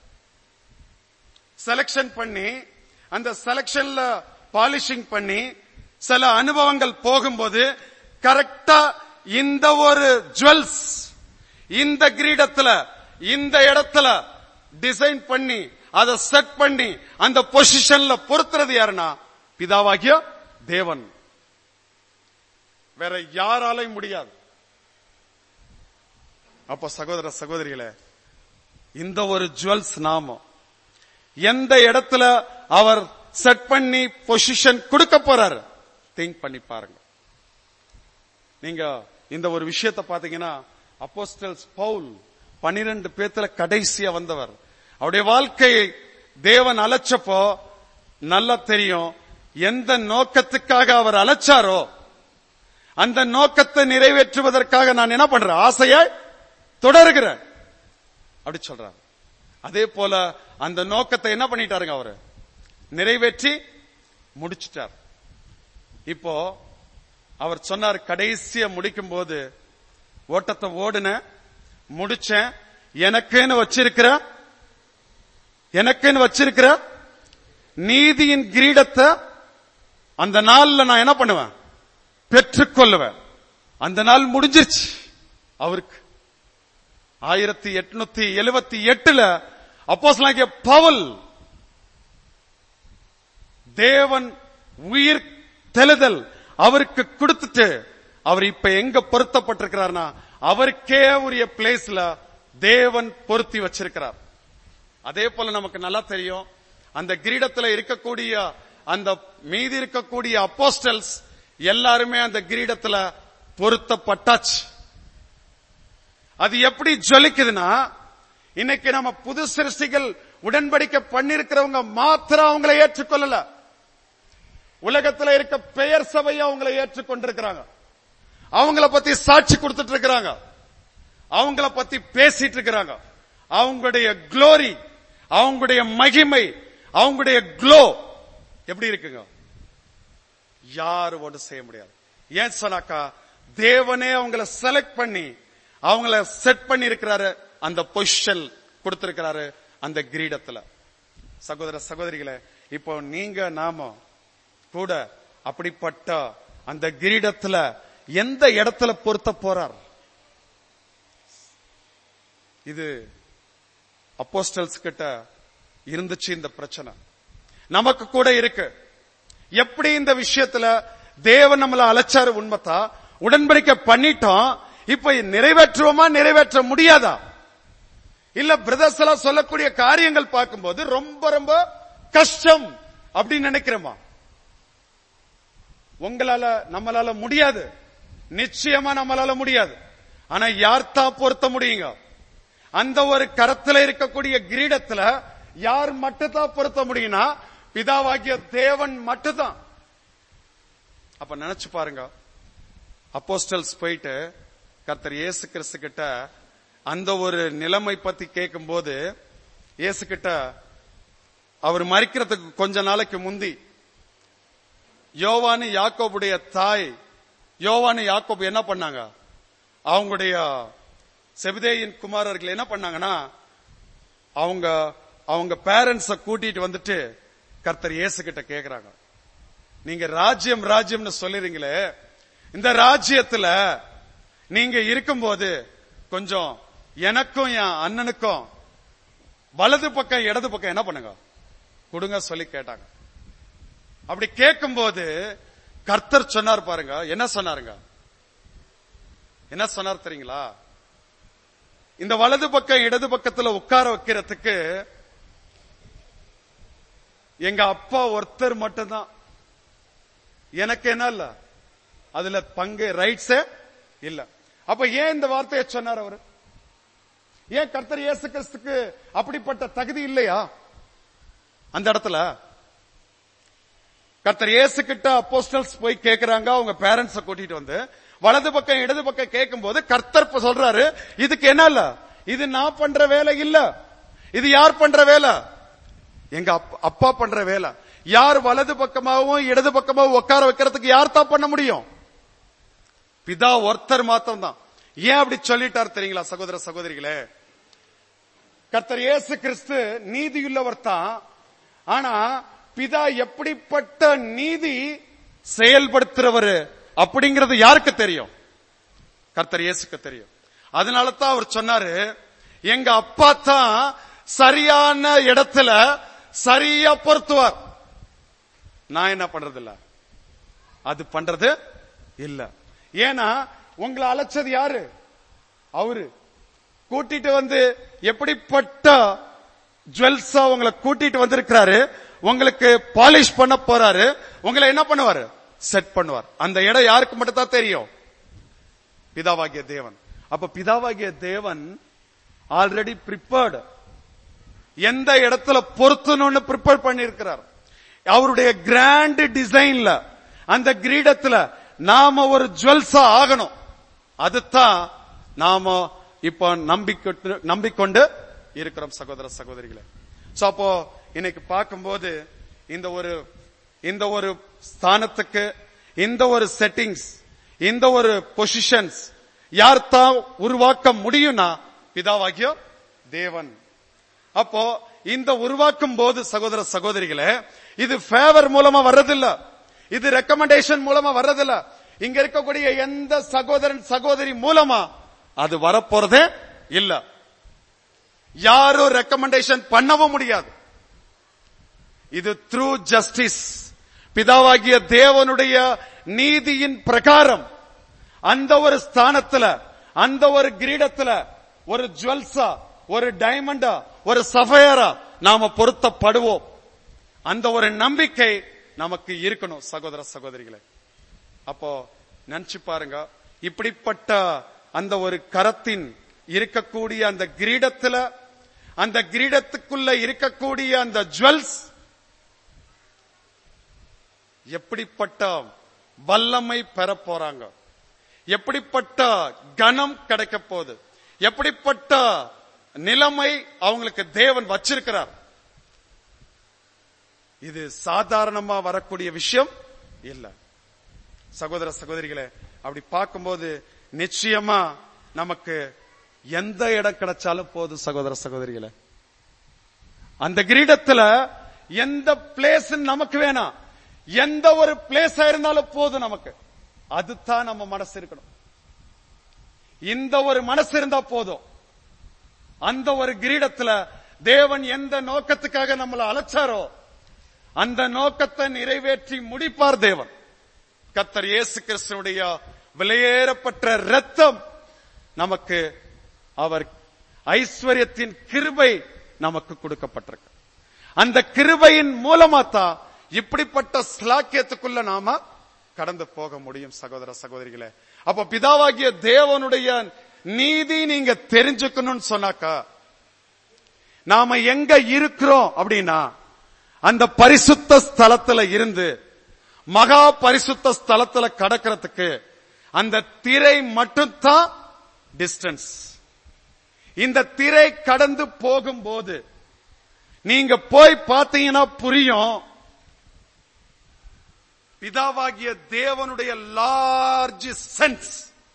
செலக்ஷன் பண்ணி அந்த செலக்ஷன்ல பாலிஷிங் பண்ணி சில அனுபவங்கள் போகும்போது கரெக்டா இந்த ஒரு ஜுவல்ஸ் இந்த கிரீடத்துல இந்த இடத்துல டிசைன் பண்ணி அதை செட் பண்ணி அந்த பொசிஷன்ல பொருத்துறது யாருன்னா பிதாவாகிய தேவன் வேற யாராலையும் முடியாது அப்ப சகோதர சகோதரிகளே இந்த ஒரு ஜுவல்ஸ் நாமம் எந்த இடத்துல அவர் செட் பண்ணி பொசிஷன் கொடுக்க போறாரு திங்க் பண்ணி பாருங்க நீங்க இந்த ஒரு விஷயத்தை பாத்தீங்கன்னா அப்போஸ்டல்ஸ் பவுல் பனிரெண்டு பேத்துல கடைசியா வந்தவர் அவருடைய வாழ்க்கையை தேவன் அழைச்சப்போ நல்லா தெரியும் எந்த நோக்கத்துக்காக அவர் அழைச்சாரோ அந்த நோக்கத்தை நிறைவேற்றுவதற்காக நான் என்ன பண்றேன் ஆசையாய் தொடருகிறேன் அப்படி சொல்றாரு அதே போல அந்த நோக்கத்தை என்ன பண்ணிட்டாருங்க அவரு நிறைவேற்றி முடிச்சிட்டார் இப்போ அவர் சொன்னார் கடைசியா முடிக்கும் போது ஓட்டத்தை ஓடுன முடிச்சேன் எனக்குன்னு வச்சிருக்கிற எனக்குன்னு வச்சிருக்கிற நீதியின் கிரீடத்தை அந்த நாள்ல நான் என்ன பண்ணுவேன் பெற்றுக்கொள்ளுவேன் அந்த நாள் முடிஞ்சிருச்சு அவருக்கு ஆயிரத்தி எட்நூத்தி எழுபத்தி எட்டுல அப்போஸ்தலனாகிய பவுல் தேவன் உயிர் தெளிதல் அவருக்கு கொடுத்துட்டு அவர் இப்ப எங்க பொருத்தப்பட்டிருக்கிறார்னா அவருக்கே உரிய பிளேஸ்ல தேவன் பொருத்தி வச்சிருக்கிறார் அதே போல நமக்கு நல்லா தெரியும் அந்த கிரீடத்துல இருக்கக்கூடிய அந்த மீதி இருக்கக்கூடிய அப்போஸ்டல்ஸ் எல்லாருமே அந்த கிரீடத்துல பொருத்தப்பட்டாச்சு அது எப்படி ஜொலிக்குதுன்னா இன்னைக்கு நம்ம புது சிருஷ்டிகள் உடன்படிக்கை பண்ணிருக்கிறவங்க மாத்திரம் அவங்களை ஏற்றுக்கொள்ளல உலகத்துல இருக்க பெயர் சபையை அவங்களை ஏற்றுக்கொண்டிருக்கிறாங்க அவங்கள பத்தி சாட்சி கொடுத்துட்டு இருக்கிறாங்க அவங்கள பத்தி பேசிட்டு இருக்கிறாங்க அவங்களுடைய க்ளோரி அவங்களுடைய மகிமை அவங்களுடைய க்ளோ எப்படி இருக்குங்க யாரும் ஒன்றும் செய்ய முடியாது ஏன் சொன்னாக்கா தேவனே அவங்கள செலக்ட் பண்ணி அவங்கள செட் பண்ணி இருக்கிறாரு அந்த பொசிஷன் கொடுத்திருக்கிறாரு அந்த கிரீடத்துல சகோதர சகோதரிகளே இப்போ நீங்க நாம கூட அப்படிப்பட்ட அந்த கிரீடத்துல எந்த இடத்துல பொருத்த போறார் இது அப்போஸ்டல்ஸ் கிட்ட இருந்துச்சு இந்த பிரச்சனை நமக்கு கூட இருக்கு எப்படி இந்த விஷயத்துல தேவன் நம்மள அழைச்சாரு உண்மைத்தா உடன்படிக்கை பண்ணிட்டோம் இப்ப நிறைவேற்றுவோமா நிறைவேற்ற முடியாதா இல்ல பிரதர்ஸ் எல்லாம் சொல்லக்கூடிய காரியங்கள் பார்க்கும்போது ரொம்ப ரொம்ப கஷ்டம் அப்படின்னு நினைக்கிறோமா உங்களால நம்மளால முடியாது நிச்சயமா நம்மளால முடியாது ஆனா யார்தான் பொருத்த முடியுங்க அந்த ஒரு கரத்துல இருக்கக்கூடிய கிரீடத்துல யார் மட்டும்தான் பொருத்த முடியும்னா பிதாவாகிய தேவன் மட்டும்தான் அப்ப நினைச்சு பாருங்க அப்போஸ்டல்ஸ் போயிட்டு கர்த்தர் இயேசு கிறிஸ்து கிட்ட அந்த ஒரு நிலைமை பத்தி கேட்கும்போது இயேசு கிட்ட அவர் மறிக்கிறதுக்கு கொஞ்ச நாளைக்கு முந்தி யோவானு யாக்கோபுடைய தாய் யோவானு யாக்கோபு என்ன பண்ணாங்க அவங்களுடைய செபிதேயின் குமாரர்கள் என்ன பண்ணாங்கன்னா அவங்க அவங்க பேரண்ட்ஸ கூட்டிட்டு வந்துட்டு கர்த்தர் இயேசு கிட்ட கேக்குறாங்க நீங்க ராஜ்யம் ராஜ்யம்னு சொல்லிருங்களே இந்த ராஜ்யத்துல நீங்க இருக்கும்போது கொஞ்சம் எனக்கும் என் அண்ணனுக்கும் வலது பக்கம் இடது பக்கம் என்ன பண்ணுங்க கொடுங்க சொல்லி கேட்டாங்க அப்படி கேட்கும்போது கர்த்தர் சொன்னார் பாருங்க என்ன சொன்னாருங்க என்ன சொன்னார் தெரியுங்களா இந்த வலது பக்கம் இடது பக்கத்துல உட்கார வைக்கிறதுக்கு எங்க அப்பா ஒருத்தர் மட்டும்தான் எனக்கு என்ன இல்ல அதுல பங்கு ரைட்ஸே இல்ல அப்ப ஏன் இந்த வார்த்தையை சொன்னார் அவரு ஏன் கர்த்தர் இயேசு கிறிஸ்துக்கு அப்படிப்பட்ட தகுதி இல்லையா அந்த இடத்துல கர்த்தர் இயேசு கிட்ட அப்போஸ்டல்ஸ் போய் கேக்குறாங்க அவங்க பேரண்ட்ஸ கூட்டிட்டு வந்து வலது பக்கம் இடது பக்கம் கேட்கும் போது கர்த்தர் இப்ப சொல்றாரு இதுக்கு என்ன இல்ல இது நான் பண்ற வேலை இல்ல இது யார் பண்ற வேலை எங்க அப்பா- அப்பா பண்ற வேலை யார் வலது பக்கமாவும் இடது பக்கமாவும் உட்கார வைக்கிறதுக்கு யார் தான் பண்ண முடியும் பிதா ஒருத்தர் மாத்திரம் தான் ஏன் அப்படி சொல்லிட்டார் தெரியுங்களா சகோதர சகோதரிகளே கர்த்தர் இயேசு கிறிஸ்து நீதியுள்ளவர் தான் ஆனா பிதா எப்படிப்பட்ட நீதி செயல்படுத்துறவர் அப்படிங்கிறது யாருக்கு தெரியும் கர்த்தர் இயேசுக்கு தெரியும் அதனால தான் அவர் சொன்னாரு எங்க அப்பா தான் சரியான இடத்துல சரியா பொருத்துவார் நான் என்ன பண்றது இல்ல அது பண்றது இல்ல ஏன்னா உங்களை அழைச்சது யாரு அவரு கூட்டிட்டு வந்து எப்படிப்பட்ட ஜுவல்ஸா உங்களை கூட்டிட்டு வந்திருக்கிறாரு உங்களுக்கு பாலிஷ் பண்ண போறாரு உங்களை என்ன பண்ணுவாரு செட் பண்ணுவார் அந்த இடம் யாருக்கு மட்டும் தான் தெரியும் பிதாவாகிய தேவன் அப்ப பிதாவாகிய தேவன் ஆல்ரெடி ப்ரிப்பேர்டு எந்த இடத்துல பொருத்தணும்னு ப்ரிப்பேர் பண்ணிருக்கிறார் அவருடைய கிராண்ட் டிசைன்ல அந்த கிரீடத்துல நாம ஒரு ஜுவல்ஸா ஆகணும் அதுதான் நாம இப்ப நம்பிக்கொண்டு நம்பிக்கொண்டு இருக்கிறோம் சகோதர சகோதரிகளே சோ அப்போ இன்னைக்கு பார்க்கும்போது இந்த ஒரு இந்த ஒரு ஸ்தானத்துக்கு இந்த ஒரு செட்டிங்ஸ் இந்த ஒரு பொசிஷன்ஸ் யார் தான் உருவாக்க முடியும்னா பிதாவாகிய தேவன் அப்போ இந்த உருவாக்கும் போது சகோதர சகோதரிகளே இது ஃபேவர் மூலமா வர்றதில்ல இது ரெக்கமெண்டேஷன் மூலமா வர்றதில்ல இங்க இருக்கக்கூடிய எந்த சகோதரன் சகோதரி மூலமா அது வரப்போறதே இல்ல யாரும் ரெக்கமெண்டேஷன் பண்ணவும் முடியாது இது த்ரூ ஜஸ்டிஸ் பிதாவாகிய தேவனுடைய நீதியின் பிரகாரம் அந்த ஒரு ஸ்தானத்துல அந்த ஒரு கிரீடத்துல ஒரு ஜுவல்ஸா ஒரு டைமண்டா ஒரு சஃபயரா நாம பொருத்தப்படுவோம் அந்த ஒரு நம்பிக்கை நமக்கு இருக்கணும் சகோதர சகோதரிகளே அப்போ நினைச்சு பாருங்க இப்படிப்பட்ட அந்த ஒரு கரத்தின் இருக்கக்கூடிய அந்த கிரீடத்துல அந்த கிரீடத்துக்குள்ள இருக்கக்கூடிய அந்த ஜுவல்ஸ் எப்படிப்பட்ட வல்லமை பெற போறாங்க எப்படிப்பட்ட கனம் கிடைக்க போகுது எப்படிப்பட்ட நிலைமை அவங்களுக்கு தேவன் வச்சிருக்கிறார் இது சாதாரணமா வரக்கூடிய விஷயம் இல்ல சகோதர சகோதரிகளே அப்படி பார்க்கும்போது நிச்சயமா நமக்கு எந்த இடம் கிடைச்சாலும் போதும் சகோதர சகோதரிகளே அந்த கிரீடத்துல எந்த பிளேஸ் நமக்கு வேணாம் எந்த ஒரு பிளேஸா இருந்தாலும் போதும் நமக்கு அதுதான் நம்ம மனசு இருக்கணும் இந்த ஒரு மனசு இருந்தா போதும் அந்த ஒரு கிரீடத்துல தேவன் எந்த நோக்கத்துக்காக நம்மளை அழைச்சாரோ அந்த நோக்கத்தை நிறைவேற்றி முடிப்பார் தேவன் கத்தர் இயேசு கிறிஸ்துனுடைய விலையேறப்பட்ட ரத்தம் நமக்கு அவர் ஐஸ்வர்யத்தின் கிருபை நமக்கு கொடுக்கப்பட்டிருக்கு அந்த கிருபையின் மூலமா தான் இப்படிப்பட்ட ஸ்லாக்கியத்துக்குள்ள நாம கடந்து போக முடியும் சகோதர சகோதரிகளே அப்ப பிதாவாகிய தேவனுடைய நீதி நீங்க தெரிஞ்சுக்கணும்னு சொன்னாக்கா நாம எங்க இருக்கிறோம் அப்படின்னா அந்த பரிசுத்த ஸ்தலத்துல இருந்து மகா பரிசுத்த ஸ்தலத்துல கடக்கிறதுக்கு அந்த திரை மட்டும்தான் டிஸ்டன்ஸ் இந்த திரை கடந்து போகும்போது நீங்க போய் பார்த்தீங்கன்னா புரியும் பிதாவாகிய தேவனுடைய லார்ஜ் சென்ஸ்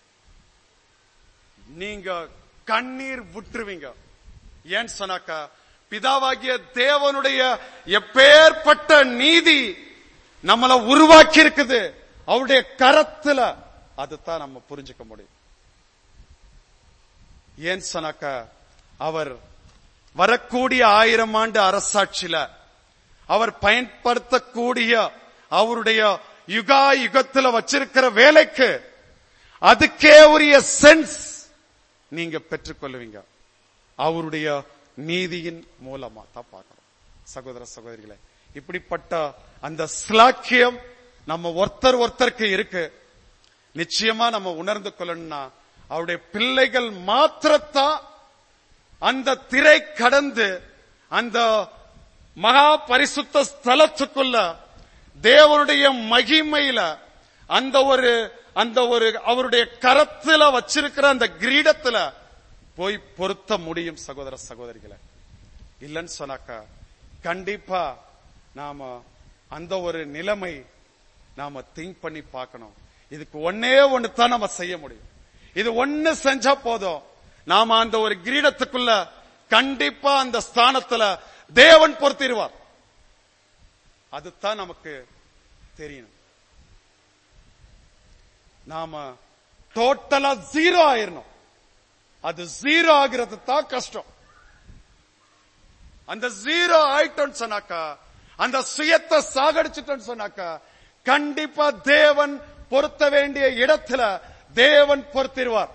நீங்க கண்ணீர் விட்டுருவீங்க ஏன்னு சொன்னாக்கா பிதாவாகிய தேவனுடைய எப்பேற்பட்ட நீதி நம்மள உருவாக்கி இருக்குது அவருடைய கரத்துல அதுதான் நம்ம புரிஞ்சுக்க முடியும் ஏன் சொன்னாக்கா அவர் வரக்கூடிய ஆயிரம் ஆண்டு அரசாட்சியில அவர் பயன்படுத்தக்கூடிய அவருடைய யுகா யுகத்துல வச்சிருக்கிற வேலைக்கு அதுக்கே உரிய சென்ஸ் நீங்க பெற்றுக்கொள்வீங்க அவருடைய நீதியின் மூலமா தான் பார்க்கணும் சகோதர சகோதரிகளே இப்படிப்பட்ட அந்த ஸ்லாக்கியம் நம்ம ஒருத்தர் ஒருத்தருக்கு இருக்கு நிச்சயமா நம்ம உணர்ந்து கொள்ளணும்னா அவருடைய பிள்ளைகள் மாத்திரத்தான் அந்த திரை கடந்து அந்த மகா பரிசுத்த ஸ்தலத்துக்குள்ள தேவனுடைய மகிமையில அந்த ஒரு அந்த ஒரு அவருடைய கரத்துல வச்சிருக்கிற அந்த கிரீடத்துல போய் பொருத்த முடியும் சகோதர சகோதரிகளை இல்லைன்னு சொன்னாக்கா கண்டிப்பா நாம அந்த ஒரு நிலைமை நாம திங்க் பண்ணி பார்க்கணும் இதுக்கு ஒன்னே ஒண்ணு தான் நம்ம செய்ய முடியும் இது ஒண்ணு செஞ்சா போதும் நாம அந்த ஒரு கிரீடத்துக்குள்ள கண்டிப்பா அந்த ஸ்தானத்துல தேவன் பொறுத்திருவார் அதுதான் நமக்கு தெரியணும் நாம டோட்டலா ஜீரோ ஆயிரணும் அது ஜீரோ ஆகிறது தான் கஷ்டம் அந்த ஜீரோ ஆயிட்டோன்னு சொன்னாக்கா அந்த சுயத்தை சாகடிச்சிட்டோன்னு சொன்னாக்கா கண்டிப்பா தேவன் பொருத்த வேண்டிய இடத்துல தேவன் பொறுத்திருவார்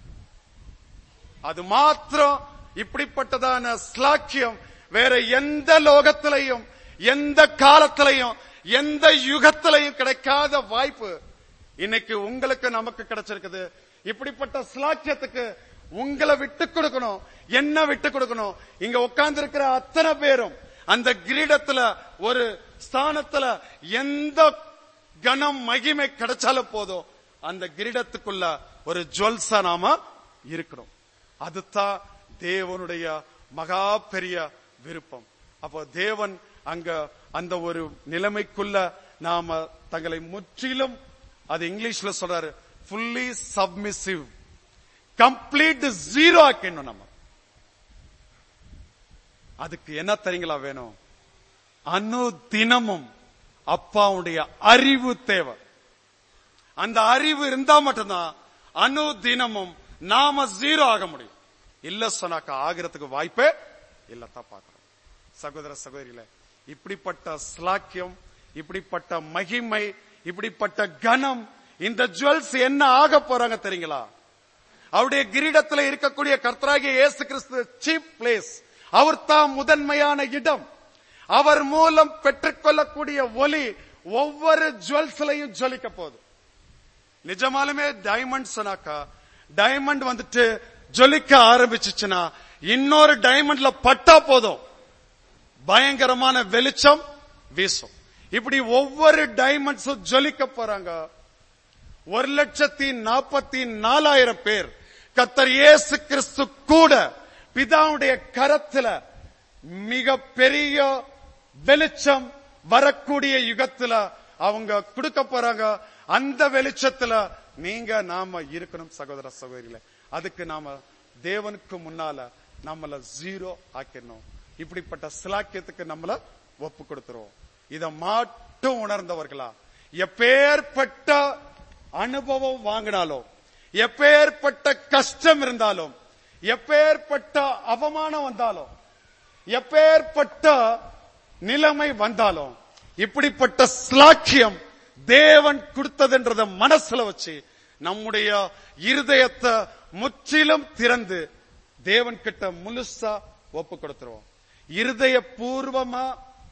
அது மாத்திரம் இப்படிப்பட்டதான ஸ்லாக்கியம் வேற எந்த லோகத்திலையும் எந்த காலத்திலையும் எந்த யுகத்திலையும் கிடைக்காத வாய்ப்பு இன்னைக்கு உங்களுக்கு நமக்கு கிடைச்சிருக்குது இப்படிப்பட்ட ஸ்லாக்கியத்துக்கு உங்களை விட்டு கொடுக்கணும் என்ன விட்டு கொடுக்கணும் இங்க உட்கார்ந்து இருக்கிற அத்தனை பேரும் அந்த கிரீடத்துல ஒரு ஸ்தானத்துல எந்த கனம் மகிமை கிடைச்சாலும் போதும் அந்த கிரீடத்துக்குள்ள ஒரு ஜுவல்ஸா நாம இருக்கணும் அதுதான் தேவனுடைய மகா பெரிய விருப்பம் அப்போ தேவன் அங்க அந்த ஒரு நிலைமைக்குள்ள நாம தங்களை முற்றிலும் அது இங்கிலீஷ்ல சொல்றாரு ஃபுல்லி சப்மிசிவ் கம்ப்ளீட் ஜீரோ ஆக்கணும் நம்ம அதுக்கு என்ன தெரியுங்களா வேணும் அனு தினமும் அப்பாவுடைய அறிவு தேவை அந்த அறிவு இருந்தா மட்டும்தான் அனு தினமும் நாம ஜீரோ ஆக முடியும் இல்ல சொன்னாக்க ஆகிறதுக்கு வாய்ப்பே இல்லத்தான் பார்க்கிறோம் சகோதர சகோதரிகளே இப்படிப்பட்ட ஸ்லாக்கியம் இப்படிப்பட்ட மகிமை இப்படிப்பட்ட கனம் இந்த ஜுவல்ஸ் என்ன ஆக போறாங்க தெரியுங்களா அவருடைய கிரீடத்தில் இருக்கக்கூடிய கர்த்தராகிய இயேசு கிறிஸ்து சீப் பிளேஸ் அவர் தான் முதன்மையான இடம் அவர் மூலம் பெற்றுக்கொள்ளக்கூடிய ஒலி ஒவ்வொரு ஜுவல்ஸ்லையும் ஜொலிக்க போகுது நிஜமாலுமே டைமண்ட் சொன்னாக்கா டைமண்ட் வந்துட்டு ஜொலிக்க ஆரம்பிச்சுச்சுன்னா இன்னொரு டைமண்ட்ல பட்டா போதும் பயங்கரமான வெளிச்சம் வீசும் இப்படி ஒவ்வொரு டைமண்ட்ஸும் ஜொலிக்க போறாங்க ஒரு லட்சத்தி நாற்பத்தி நாலாயிரம் பேர் கத்தர் இயேசு கிறிஸ்து கூட பிதாவுடைய கரத்துல மிக பெரிய வெளிச்சம் வரக்கூடிய யுகத்துல அவங்க கொடுக்க போறாங்க அந்த வெளிச்சத்துல நீங்க நாம இருக்கணும் சகோதர சகோதரிகளே அதுக்கு நாம தேவனுக்கு முன்னால நம்மள ஜீரோ ஆக்கிடணும் இப்படிப்பட்ட சிலாக்கியத்துக்கு நம்மள ஒப்பு கொடுத்துருவோம் இத மட்டும் உணர்ந்தவர்களா எப்பேற்பட்ட அனுபவம் வாங்கினாலும் எப்பேற்பட்ட கஷ்டம் இருந்தாலும் எப்பேற்பட்ட அவமானம் வந்தாலும் எப்பேற்பட்ட நிலைமை வந்தாலும் இப்படிப்பட்ட ஸ்லாக்கியம் தேவன் கொடுத்ததுன்றத மனசுல வச்சு நம்முடைய இருதயத்தை முற்றிலும் திறந்து தேவன் கிட்ட முழுசா ஒப்பு கொடுத்துருவோம் இருதய பூர்வமா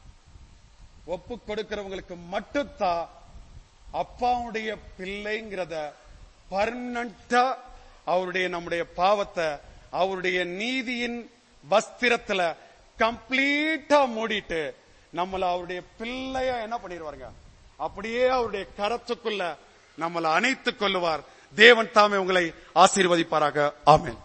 ஒப்பு கொடுக்கிறவங்களுக்கு மட்டும்தான் அப்பாவுடைய பிள்ளைங்கிறத பர்மனண்டா அவருடைய நம்முடைய பாவத்தை அவருடைய நீதியின் வஸ்திரத்துல கம்ப்ளீட்டா மூடிட்டு நம்மள அவருடைய பிள்ளைய என்ன பண்ணிடுவாருங்க அப்படியே அவருடைய கரத்துக்குள்ள நம்மளை அணைத்துக் கொள்ளுவார் தேவன் தாமே உங்களை ஆசீர்வதிப்பாராக ஆமென்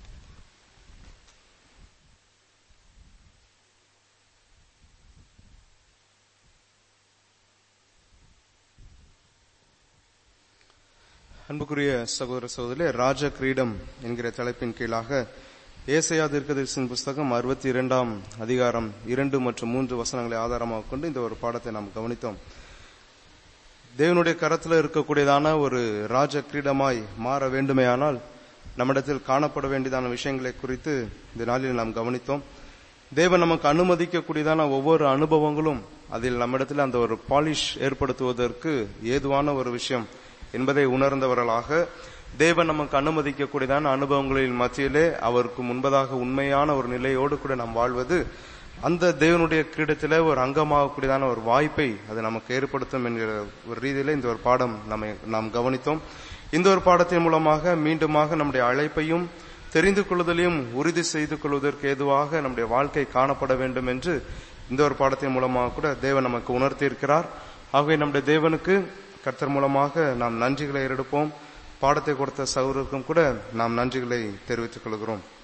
அன்புக்குரிய சகோதர சகோதரே ராஜ கிரீடம் என்கிற தலைப்பின் கீழாக ஏசையா தீர்க்கதரிசியின் புஸ்தகம் அறுபத்தி இரண்டாம் அதிகாரம் இரண்டு மற்றும் மூன்று வசனங்களை ஆதாரமாக கொண்டு இந்த ஒரு பாடத்தை நாம் கவனித்தோம் தேவனுடைய கரத்தில் இருக்கக்கூடியதான ஒரு ராஜ கிரீடமாய் மாற வேண்டுமேயானால் நம்மிடத்தில் காணப்பட வேண்டியதான விஷயங்களை குறித்து இந்த நாளில் நாம் கவனித்தோம் தேவன் நமக்கு அனுமதிக்கக்கூடியதான ஒவ்வொரு அனுபவங்களும் அதில் நம்மிடத்தில் அந்த ஒரு பாலிஷ் ஏற்படுத்துவதற்கு ஏதுவான ஒரு விஷயம் என்பதை உணர்ந்தவர்களாக தேவன் நமக்கு அனுமதிக்கக்கூடியதான அனுபவங்களின் மத்தியிலே அவருக்கு முன்பதாக உண்மையான ஒரு நிலையோடு கூட நாம் வாழ்வது அந்த தேவனுடைய கிரீடத்திலே ஒரு அங்கமாகக்கூடியதான ஒரு வாய்ப்பை அது நமக்கு ஏற்படுத்தும் என்கிற ஒரு ரீதியில இந்த ஒரு பாடம் நம்மை நாம் கவனித்தோம் இந்த ஒரு பாடத்தின் மூலமாக மீண்டுமாக நம்முடைய அழைப்பையும் தெரிந்து கொள்வதிலையும் உறுதி செய்து கொள்வதற்கு ஏதுவாக நம்முடைய வாழ்க்கை காணப்பட வேண்டும் என்று இந்த ஒரு பாடத்தின் மூலமாக கூட தேவன் நமக்கு உணர்த்தி இருக்கிறார் ஆகவே நம்முடைய தேவனுக்கு கர்த்தர் மூலமாக நாம் நன்றிகளை எடுப்போம் பாடத்தை கொடுத்த சகோதரருக்கும் கூட நாம் நன்றிகளை தெரிவித்துக் கொள்கிறோம்